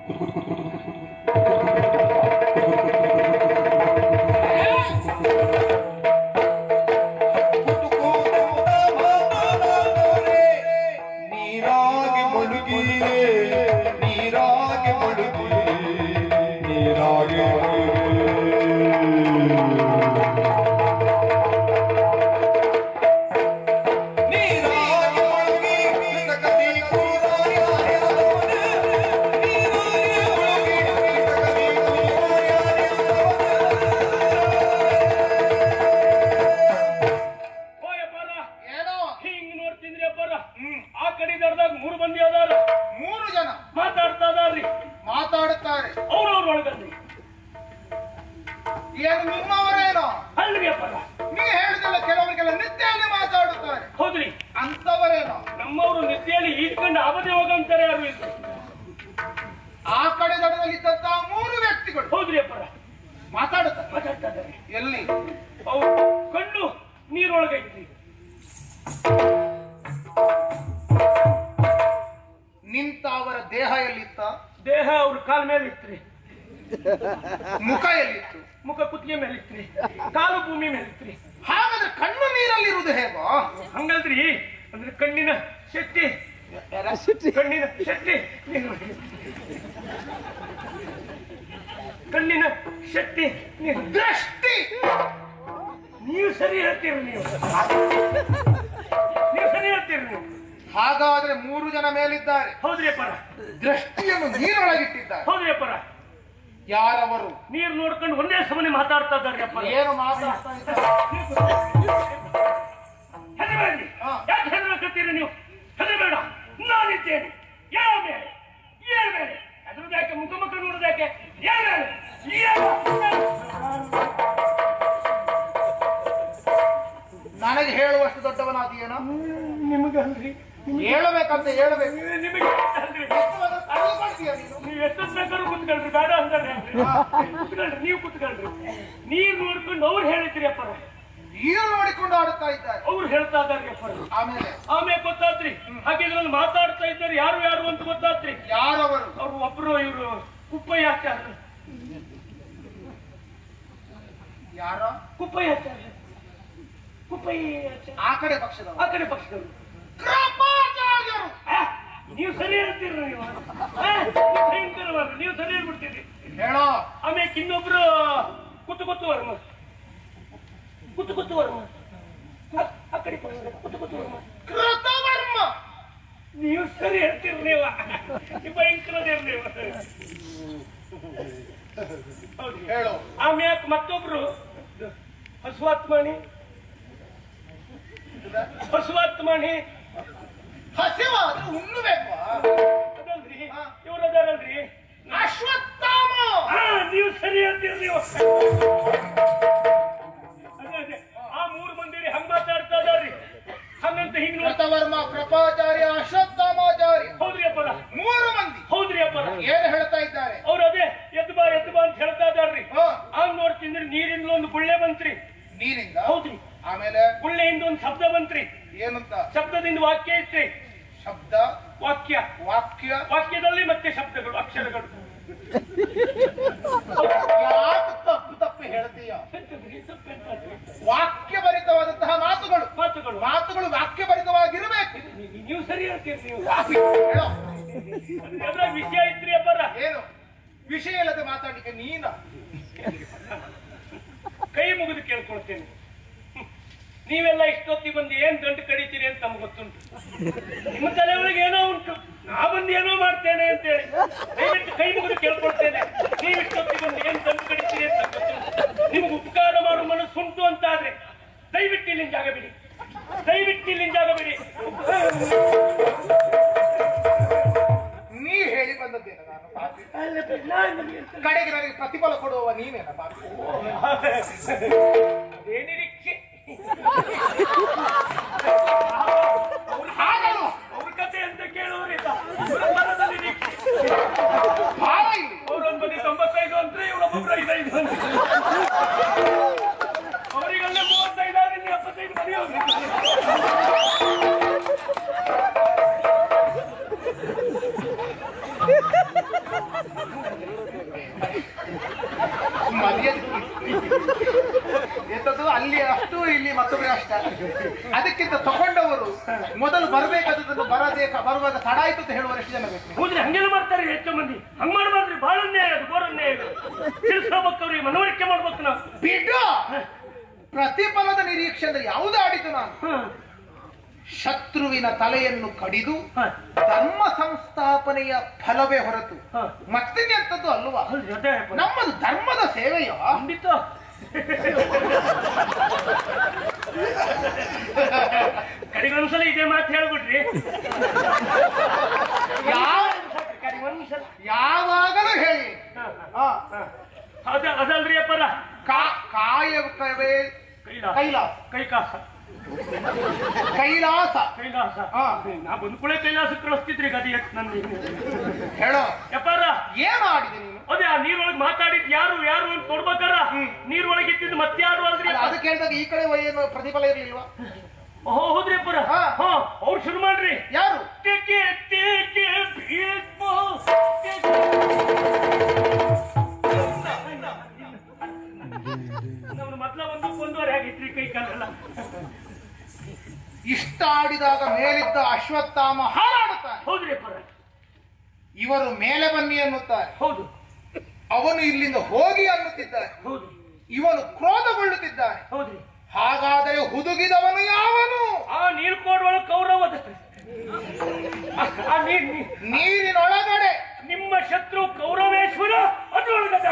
ನೀರಾಗಿ ಮುಳುಗಿ ನೀರಾಗಿ ಮುಳುಗಿ ನೀರಾಗಿ ನೀರಾಗಿ ಮುಳುಗಿ ಕೃತಕದಿ ಕೂರಾಯಾರ್ಯಾದವನೇ. ನೀರಾಗಿ ಮುಳುಗಿ ಕೃತಕದಿ ಕೂರಾಯಾರ್ಯಾದವನೇ. ಹೋಯಪ್ಪರ ಏನೋ ಹಿಂಗ್ ನೋಡ್ತಿದ್ರಿ ಅಪ್ಪರ ಆ ಕಡೆ ದಡ್ದಾಗ ಮೂರು ಮಂದಿ ಅದಾರ ಮೂರು ಜನ ಮಾತಾಡ್ತಾ ಅದಾರ್ರಿ ಮಾತಾಡುತ್ತಾರೆ ಅವ್ರವ್ರ ಒಳಗಲ್ರಿ ಏನು ನಿಮ್ಮವರೇನೋ ಅಲ್ರಿ ಅಪ್ಪರ ನೀ ಹೇಳಿದಲ್ಲ ಕೆಲವರಿಗೆಲ್ಲ ನಿತ್ಯನೇ ಮಾತಾಡುತ್ತಾರೆ ಹೌದ್ರಿ ಅಂತವರೇನೋ ನಮ್ಮವರು ನಿದ್ದೆಯಲ್ಲಿ ಈಡ್ಕೊಂಡು ಅವಧಿ ಹೋಗಂತಾರೆ ಯಾರು ಇಲ್ರಿ ಆ ಕಡೆ ದಡದಲ್ಲಿದ್ದಂತಹ ಮೂರು ವ್ಯಕ್ತಿಗಳು ಹೌದ್ರಿ ಅಪ್ಪರ ಮಾತಾಡುತ್ತಾರೆ ಮಾತಾಡ್ತಾ ಇದ್ದಾರೆ ಎಲ್ಲಿ ಅವ್ರು ಕಣ್ಣು ನೀರೊಳಗೈತ್ರಿ ನಿಂತ ಅವರ ದೇಹ ಎಲ್ಲಿತ್ತ ದೇಹ ಅವ್ರ ಕಾಲ ಮೇಲೆ ಇತ್ರಿ ಮುಖ ಎಲ್ಲಿತ್ತು ಮುಖ ಕುತ್ತಿಗೆ ಮೇಲೆ ಇತ್ರಿ ಕಾಲು ಭೂಮಿ ಮೇಲೆ ಇತ್ರಿ ಹಾಗಾದ್ರೆ ಕಣ್ಣು ನೀರಲ್ಲಿರುವುದು ಹೇಗೋ ಹಂಗಲ್ರಿ ಅಂದ್ರೆ ಕಣ್ಣಿನ ಶಕ್ತಿ ಕಣ್ಣಿನ ಶಕ್ತಿ ನೀರೊಳಗೆ. ಕಣ್ಣಿನ ಶಕ್ತಿ ನೀರು ದೃಷ್ಟಿ ನೀವು ಸರಿ ಹೇಳ್ತೀರಿ ನೀವು ನೀವು ಸರಿ ಹೇಳ್ತೀರಿ ನೀವು ಹಾಗಾದ್ರೆ ಮೂರು ಜನ ಮೇಲಿದ್ದಾರೆ ಹೌದ್ರಿ ಅಪ್ಪರ ದೃಷ್ಟಿಯನ್ನು ನೀರೊಳಗಿಟ್ಟಿದ್ದಾರೆ ಹೌದ್ರಿ ಅಪ್ಪರ ಯಾರವರು ನೀರು ನೋಡ್ಕೊಂಡು ಒಂದೇ ಸಮನೆ ಮಾತಾಡ್ತಾ ಇದ್ದಾರೆ ಅಪ್ಪರ ಏನು ಮಾತಾಡ್ತಾ ಇದ್ದಾರೆ ಹೆದರಬೇಡಿ ಹಾ. ಯಾಕೆ ಹೆದರಕತ್ತೀರಿ ನೀವು ಹೆದರಬೇಡ ನಾನಿದ್ದೇನೆ ಯಾವ ಮೇಲೆ ಏನ್ ಮೇಲೆ ಹೆದರದಾಕೆ ಮುಖ ಮುಖ ನೋಡೋದಾಕೆ ಏನ್ ಮೇಲೆ ನನಗೆ ಹೇಳುವಷ್ಟು ದೊಡ್ಡವನಾದಿಯೇನೋ ನಿಮಗಲ್ರಿ ಹೇಳಬೇಕಂತ ಹೇಳಬೇಕು ನಿಮಗೆ ಅಲ್ರಿ ಮಾಡ್ತೀಯ ನೀನು ನೀವು ಎಷ್ಟೊತ್ತು ಬೇಕಾದ್ರೂ ಕುತ್ಕೊಳ್ರಿ ಬೇಡ ಅಂತಾರೆ ಕುತ್ಕೊಳ್ರಿ ನೀವು ಕುತ್ಕೊಳ್ರಿ ನೀರ್ ನೋಡ್ಕೊಂಡು ಅವ್ರು ಹೇಳಿದ್ರಿ ಅಪ್ಪರ ನೀರು ನೋಡಿಕೊಂಡು ಆಡುತ್ತಾ ಇದ್ದಾರೆ ಅವ್ರು ಹೇಳ್ತಾ ಇದ್ದಾರೆ ಅಪ್ಪರ ಆಮೇಲೆ ಆಮೇಲೆ ಗೊತ್ತಾದ್ರಿ ಹಾಗೆ ಅಲ್ಲಿ ಮಾತಾಡ್ತಾ ಇದ್ದಾರೆ ಯಾರು ಯಾರು ಅಂತ ಗೊತ್ತಾತ್ರಿ ಯಾರವರು ಅವ್ರು ಒಬ್ರು ಇವರು ಕುಪ್ಪಯ್ಯಾಚಾರ್ಯ ಯಾರ ಕುಪ್ಪಯ್ಯಾಚಾರ್ಯ ಕುಪ್ಪಯ್ಯಾಚಾರ್ಯ ಆ ಕಡೆ ಪಕ್ಷದವರು ಆ ಕಡೆ ಪಕ್ಷದವರು ಕೃಪಾಚಾರ್ಯರು ಆ, ನೀವು ಸರಿ ಹೇಳ್ತೀರ ನೀವು ಆ, ನೀವು ಭಯಂಕರವಾದ ನೀವು ಸರಿ ಹೇಳ್ಬಿಡ್ತೀರಿ ಹೇಳೋ ಆಮೇಲೆ ಇನ್ನೊಬ್ರು ಕುತ್ತು ಕುತ್ತು ವರ್ಮ ಕುತ್ತು ಕುತ್ತು ವರ್ಮ ಆ- ಆ ಕಡೆ ಪಕ್ಷದ ಕುತ್ತು ಕುತ್ತು ವರ್ಮ ಕೃತವರ್ಮ ನೀವು ಸರಿ ಹೇಳ್ತೀರಿ ನೀವು ನೀವು ಭಯಂಕರದೇವ್ ನೀವು ಹೌದು ಹೇಳು ಆಮ್ಯಾಕ್ ಮತ್ತೊಬ್ರು ಹಸುವಾತ್ಮಣಿ ಹಸುವಾತ್ಮಣಿ ಹಸಿವಾದ್ರೆ ಉಣ್ಣಬೇಕು ಅದಲ್ರಿ ಇವ್ರು ಅದಾರಲ್ರಿ ಅಶ್ವತ್ಥಾಮ ಹಾ ನೀವು ಸರಿ ಹೇಳ್ತೀರಿ ನೀವು ಅದೇ ಅದೇ ಆ ಮೂರು ಮಂದಿ ಹಂಗ ಮಾತಾಡ್ತಾ ಇದಾರ್ರಿ ಹಂಗಂತ ಹಿಂಗ್ ನೋಡ್ತಾ ಕೃತವರ್ಮ ಕೃಪಾಚಾರ್ಯ ಅಶ್ವತ್ಥಾಮಾಚಾರ್ಯ ಹೌದ್ರಿ ಅಪ್ಪರ ಮೂರು ಮಂದಿ ಹೌದ್ರಿ ಅಪ್ಪರ ಏನ್ ಹೇಳ್ತಾ ಇದ್ದಾರೆ ಅವ್ರು ಅದೇ ಎದ್ದು ಬಾ ಎದ್ದು ಬಾ ಅಂತ ಹೇಳ್ತಾ ಇದಾರ್ರಿ ಹ, ಹಂಗ್ ನೋಡ್ತಿಂದ್ರಿ ನೀರಿಂದ ಒಂದು ಗುಳ್ಳೆ ಬಂತ್ರಿ ನೀರಿಂದ ಹೌದ್ರಿ ಆಮೇಲೆ ಗುಳ್ಳೆಯಿಂದ ಒಂದು ಶಬ್ದ ಬಂತ್ರಿ ಏನಂತ ಶಬ್ದದಿಂದ ವಾಕ್ಯ ಐತ್ರಿ ಶಬ್ದ ವಾಕ್ಯ ವಾಕ್ಯ ವಾಕ್ಯದಲ್ಲಿ ಮತ್ತೆ ಶಬ್ದಗಳು ಅಕ್ಷರಗಳು ಯಾಕೆ ತಪ್ಪು ತಪ್ಪು ಹೇಳ್ತೀಯ ವಾಕ್ಯ ಭರಿತವಾದಂತಹ ಮಾತುಗಳು ಮಾತುಗಳು ಮಾತುಗಳು ವಾಕ್ಯ ಭರಿತವಾಗಿರಬೇಕು ನೀವು ಸರಿ ಹೇಳ್ತೀರಿ ನೀವು ಹೇಳೋ ಅದ್ರಾಗ ವಿಷಯ ಐತ್ರಿ ಅಪ್ಪರ ಏನು ವಿಷಯ ಇಲ್ಲದೆ ಮಾತಾಡ್ಲಿಕ್ಕೆ ನೀನ ಕೈ ಮುಗಿದು ಕೇಳ್ಕೊಳ್ತೇನೆ ನೀವೆಲ್ಲ ಇಷ್ಟೊತ್ತಿ ಬಂದು ಏನ್ ದಂಡು ಕಡಿತೀರಿ ಅಂತ ನಮ್ಗೆ ಗೊತ್ತುಂಟು ನಿಮ್ಮ ತಲೆ ಒಳಗೆ ಏನೋ ಉಂಟು ನಾ ಬಂದು ಏನೋ ಮಾಡ್ತೇನೆ ಅಂತ ಹೇಳಿ ದಯವಿಟ್ಟು ಕೈ ಮುಗಿದು ಕೇಳ್ಕೊಳ್ತೇನೆ ನೀವು ಇಷ್ಟೊತ್ತಿ ಬಂದು ಏನ್ ದಂಡು ಕಡಿತೀರಿ ಅಂತ ಗೊತ್ತುಂಟು ನಿಮ್ಗೆ ಉಪಕಾರ ಮಾಡುವ ಮನಸ್ಸುಂಟು ಅಂತ ಆದ್ರೆ ದಯವಿಟ್ಟು ಇಲ್ಲಿಂದ ಜಾಗ ಬಿಡಿ ದಯವಿಟ್ಟು ಇಲ್ಲಿಂದ ಜಾಗ ಬಿಡಿ ನೀ ಹೇಳಿ ಬಂದದ್ದೇನ ನಾನು ಪಾಪಿ. ಅಲ್ಲ ಬಿಡಿ, ನಾನ್ ನಿಮಗೆ ಎಂತ- ಕಡೆಗೆ ನನಗೆ ಪ್ರತಿಫಲ ಕೊಡುವವ ನೀನೇನ ಪಾಪಿ ಅದೇ ನಿರೀಕ್ಷೆ ಅವ್ರು ಹಾಗಲ್ಲ ಅವ್ರ ಕತೆ ಅಂತ ಕೇಳುವರಿಲ್ಲ ಇವ್ರ ಮನದ ನಿರೀಕ್ಷೆ ಭಾಳ ಇಲ್ಲಿ ಅವ್ರೊಂದ್ ಬದಿ ತೊಂಬತ್ತೈದು ಅಂದ್ರೆ ಇವರೊಬ್ಬೊಬ್ರು ಐದೈದು ಅಂತ ಅವರಿಗಲ್ಲೇ ಮೂವತ್ತೈದು ಆದ್ರೆ ಎಪ್ಪತ್ತೈದು ಮನೆ ಹೋಗ್ಲಿ ಮರ್ಯಾದೆ ಎಂತದ್ದು ಅಲ್ಲಿ ಅಷ್ಟು ಇಲ್ಲಿ ಮತ್ತೊಬ್ಬರು ಅಷ್ಟ ಅದಕ್ಕಿಂತ ತಗೊಂಡವರು ಮೊದಲು ಬರಬೇಕಾದದನ್ನು ಬರದೇ ಬರುವಾಗ ತಡ ಆಯ್ತು ಅಂತ ಹೇಳುವರು ಎಷ್ಟು ಜನ ಬೇಕು ಹೌದ್ರಿ ಹಂಗೆಲ್ಲ ಮಾಡ್ತಾರೆ ಹೆಚ್ಚು ಮಂದಿ ಹಂಗ್ ಮಾಡ್ಬಾರ್ದ್ರಿ ಬಹಳ ಅನ್ಯಾಯ ಅದು ಘೋರ ಅನ್ಯಾಯ ಅದು ತಿಳಿಸ್ಕೋಬೇಕು ಅವ್ರಿಗೆ ಮನವರಿಕೆ ಮಾಡ್ಬೇಕು ನಾವು ಬಿಡು ಪ್ರತಿಫಲದ ನಿರೀಕ್ಷೆ ಅಂದ್ರೆ ಯಾವುದು ಆಡಿತು ನಾನು ಹ್ಮ್. ಶತ್ರುವಿನ ತಲೆಯನ್ನು ಕಡಿದು ಹ. ಧರ್ಮ ಸಂಸ್ಥಾಪನೆಯ ಫಲವೇ ಹೊರತು ಹ. ಮತ್ತಿನ್ನೆಂತದ್ದು ಅಲ್ವಾ ಹೌದ್ರಿ ಅದೇ ಅಪ್ಪ. ನಮ್ಮದು ಧರ್ಮದ ಸೇವೆಯೋ ಖಂಡಿತ ಕಡೆಗೊಂದ್ಸಲ ಇದೇ ಮಾತು ಹೇಳ್ಬಿಡ್ರಿ ಯಾವ ಕಡೆಗೊಂದ್ಸಲ ಯಾವಾಗಲೂ ಹೇಳಿ ಹ. ಆ, ಅದ ಅದಲ್ರಿ ಅಪ್ಪರ ಕಾ- ಕಾಯವೇ ಕೈಲಾಸ ಕೈಲಾಸ ಕೈ ಕಾಸ ಕೈಲಾಸ ಕೈಲಾಸ ಹಾ. ನಾ ಬಂದ್ಕೂಳೆ ಕೈಲಾಸ ಕಳಿಸ್ತಿದ್ರಿ ಗದಿ ಎತ್ ನಂದಿ ಹೇಳೋ ಯಪ್ಪಾರ ಏನು ಆಡಿದೆ ನೀನು ಅದೇ ಆ ನೀರೊಳಗೆ ಮಾತಾಡಿದ್ ಯಾರು ಯಾರು ಅಂತ ನೋಡ್ಬೇಕಾರ ನೀರೊಳಗೆ ಇದ್ದಿದ್ದು ಮತ್ಯಾರು ಅಲ್ರಿ ಅಲ್ಲ, ಅದಕ್ಕೆ ಹೇಳಿದಾಗ ಈ ಕಡೆ ಏನು ಪ್ರತಿಫಲ ಇರ್ಲಿಲ್ವಾ ಓಹೋ ಹೌದ್ರಿ ಅಪ್ಪರ ಹಾ. ಹಾ ಅವ್ರು ಶುರು ಮಾಡ್ರಿ ಯಾರು ತೆಗೆ ತೆಗೆ ಭೀಷ್ಮ ತೆಗೆ. ನಮ್ದು ಮೊದ್ಲ ಒಂದು ಒಂದೂವರೆ ಆಗಿತ್ರಿ ಕೈ ಕಾಲೆಲ್ಲ ಇಷ್ಟ ಆಡಿದಾಗ ಮೇಲಿದ್ದ ಅಶ್ವತ್ಥಾಮ ಹಾರಾಡುತ್ತಾನೆ ಹೌದ್ರಿ ಅಪ್ಪರ ಇವರು ಮೇಲೆ ಬನ್ನಿ ಅನ್ನುತ್ತಾರೆ ಹೌದು ಅವನು ಇಲ್ಲಿಂದ ಹೋಗಿ ಅನ್ನುತ್ತಿದ್ದಾನೆ ಹೌದು ಇವನು ಕ್ರೋಧಗೊಳ್ಳುತ್ತಿದ್ದಾನೆ ಹೌದ್ರಿ ಹಾಗಾದರೆ ಹುದುಗಿದವನು ಯಾವನು ಆ ನೀಲ್ಕೋಡ್ ಕೌರವದ ಆ ನೀರ್ ನೀರ್- ನೀರಿನೊಳಗಡೆ ನಿಮ್ಮ ಶತ್ರು ಕೌರವೇಶ್ವರ ಅದ್ರೊಳಗದ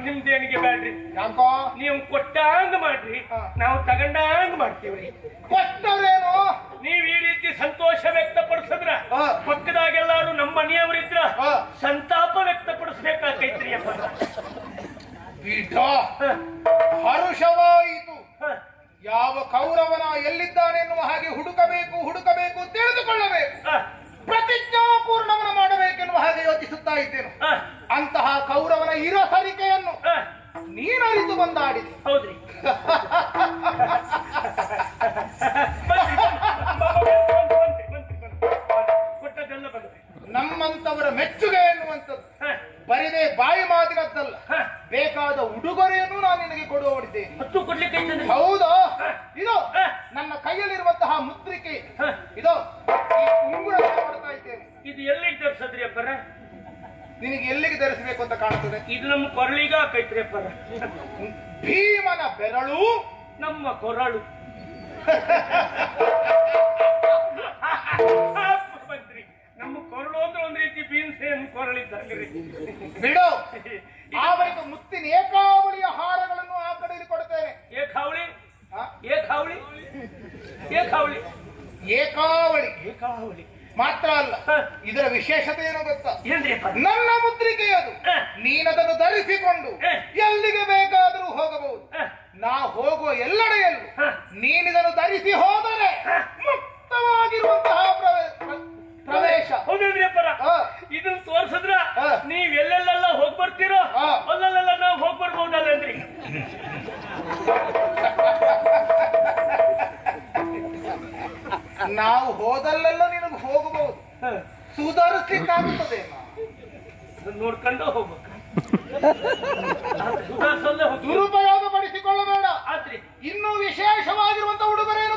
ನಿಮ್ ದೇಣಿಗೆ ಬೇಡ್ರಿ ಯಾಕೋ ನೀವು ಕೊಟ್ಟಾಂಗ ಮಾಡ್ರಿ ಹಾ. ನಾವು ತಗೊಂಡಾಂಗ ಮಾಡ್ತೀವ್ರಿ ಕೊಟ್ಟರೇನು ನೀವ್ ಈ ರೀತಿ ಸಂತೋಷ ವ್ಯಕ್ತಪಡಿಸಿದ್ರ ಹಾ. ಪಕ್ಕದಾಗೆಲ್ಲಾರು ನಮ್ಮ ಮನೆಯವರಿದ್ರ ಹಾ. ಸಂತಾಪ ವ್ಯಕ್ತಪಡಿಸ್ಬೇಕಾಕೈತ್ರಿ ಅಪ್ಪ ಬಿಡ ಹ, ಹರುಷವಾಯಿತು ಹ. ಯಾವ ಕೌರವನ ಎಲ್ಲಿದ್ದಾನೆ ಎನ್ನುವ ಹಾಗೆ ಹುಡುಕಬೇಕು ಹುಡುಕಬೇಕು ತಿಳಿದುಕೊಳ್ಳಬೇಕು ಹ, ಪ್ರತಿಜ್ಞಾಪೂರ್ಣವನ್ನು ಮಾಡಬೇಕೆನ್ನುವ ಹಾಗೆ ಯೋಚಿಸುತ್ತಾ ಇದ್ದೇನೆ ಹ, ಅಂತಹ ಕೌರವನ ಇರೋ ಸರಿಕೆಯನ್ನು ಹ. ನೀನರಿತು ಬಂದಾಡಿದೆ ಹೌದ್ರಿ ಬನ್ರಿ, ಬನ್ರಿ, ಬನ್ರಿ, ಬನ್ರಿ, ಬನ್ರಿ. ಕೊಟ್ಟದ್ದೆಲ್ಲ ಬಂದ್ರಿ ನಮ್ಮಂತವರ ಮೆಚ್ಚುಗೆ ಎನ್ನುವಂಥದ್ದು ಹ, ಬರಿದೇ ಬಾಯಿ ಮಾತಿನದ್ದಲ್ಲ ಹ. ಬೇಕಾದ ಉಡುಗೊರೆಯನ್ನು ನಾನು ನಿನಗೆ ಕೊಡುವವರಿದ್ದೇನೆ ಹತ್ತು ಕೊಡ್ಲಿಕ್ಕೆ ಐತಂದ್ರಿ ಹೌದಾ ಇದು ಹ. ನನ್ನ ಕೈಯಲ್ಲಿರುವಂತಹ ಮುದ್ರಿಕೆ ಹ. ಇದು ಈ ಉಂಗುರ ಕೊಡ್ತಾ ಇದ್ದೇನೆ ಇದು ಎಲ್ಲಿಗೆ ತರ್ಸದ್ರಿ ಅಪ್ಪರ ನಿನಗೆ ಎಲ್ಲಿಗೆ ಧರಿಸಬೇಕು ಅಂತ ಕಾಣುತ್ತದೆ ಇದು ನಮ್ಮ ಕೊರಳಿಗ ಹಾಕೈತ್ರಿ ಅಪ್ಪರ ಭೀಮನ ಬೆರಳು ನಮ್ಮ ಕೊರಳು ಬಂದ್ರಿ ನಮ್ಮ ಕೊರಳು ಅಂದ್ರೆ ಒಂದ್ ರೀತಿ ಬೀನ್ಸ್ ಏನ್ ಕೊರಳಿದ್ದಂಗ್ರಿ ಬಿಡು ಆ ಬಳಿಕ ಮುತ್ತಿನ ಏಕಾವಳಿಯ ಹಾರಗಳನ್ನು ಆ ಕಡೆಯಲ್ಲಿ ಕೊಡ್ತೇನೆ ಏಕ್ ಹಾವಳಿ ಆ? ಏಕ್ ಹಾವಳಿ ಏಕ್ ಹಾವಳಿ ಏಕಾವಳಿ ಏಕ್ ಹಾವಳಿ ಮಾತ್ರ ಅಲ್ಲ ಹ. ಇದರ ವಿಶೇಷತೆ ಏನು ಗೊತ್ತಾ ಏನ್ರಿ ಅಪ್ಪ ನನ್ನ ಮುದ್ರಿಕೆ ಅದು ಹ. ನೀನದನ್ನು ಧರಿಸಿಕೊಂಡು ಹ. ಎಲ್ಲಿಗೆ ಬೇಕಾದರೂ ಹೋಗಬಹುದು ಹ. ನಾ ಹೋಗುವ ಎಲ್ಲೆಡೆಯಲ್ಲೂ ಹ. ನೀನಿದನ್ನು ಧರಿಸಿ ಹೋದರೆ ಮುಕ್ತವಾಗಿರುವಂತಹ ಪ್ರವೇ- ಪ್ರ- ಪ್ರವೇಶ ಹೌದೇನ್ರಿ ಅಪ್ಪರ ಹ. ಇದನ್ನ ತೋರ್ಸಿದ್ರ ಹ. ನೀವ್ ಎಲ್ಲೆಲ್ಲೆಲ್ಲ ಹೋಗ್ ಬರ್ತೀರೋ ಹ. ಅಲ್ಲೆಲ್ಲ ನಾವ್ ಹೋಗ್ ಬರ್ಬಹುದಲ್ಲೇನ್ರಿ ನಾವು ಹೋದಲ್ಲೆಲ್ಲ ನಿನಗೆ ಹೋಗಬಹುದು ಹ. ಸುಧಾರಿಸ್ಲಿಕ್ಕಾಗುತ್ತದೆ ಅದನ್ನ ನೋಡ್ಕೊಂಡು ಹೋಗ್ಬೇಕು ಸುಧಾರ್ಸಲ್ಲೇ ಹೋಗ್ತೀವಿ ದುರುಪಯೋಗ ಪಡಿಸಿಕೊಳ್ಳಬೇಡ ಆದ್ರಿ ಇನ್ನೂ ವಿಶೇಷವಾಗಿರುವಂತಹ ಉಡುಗೊರೆಯನ್ನು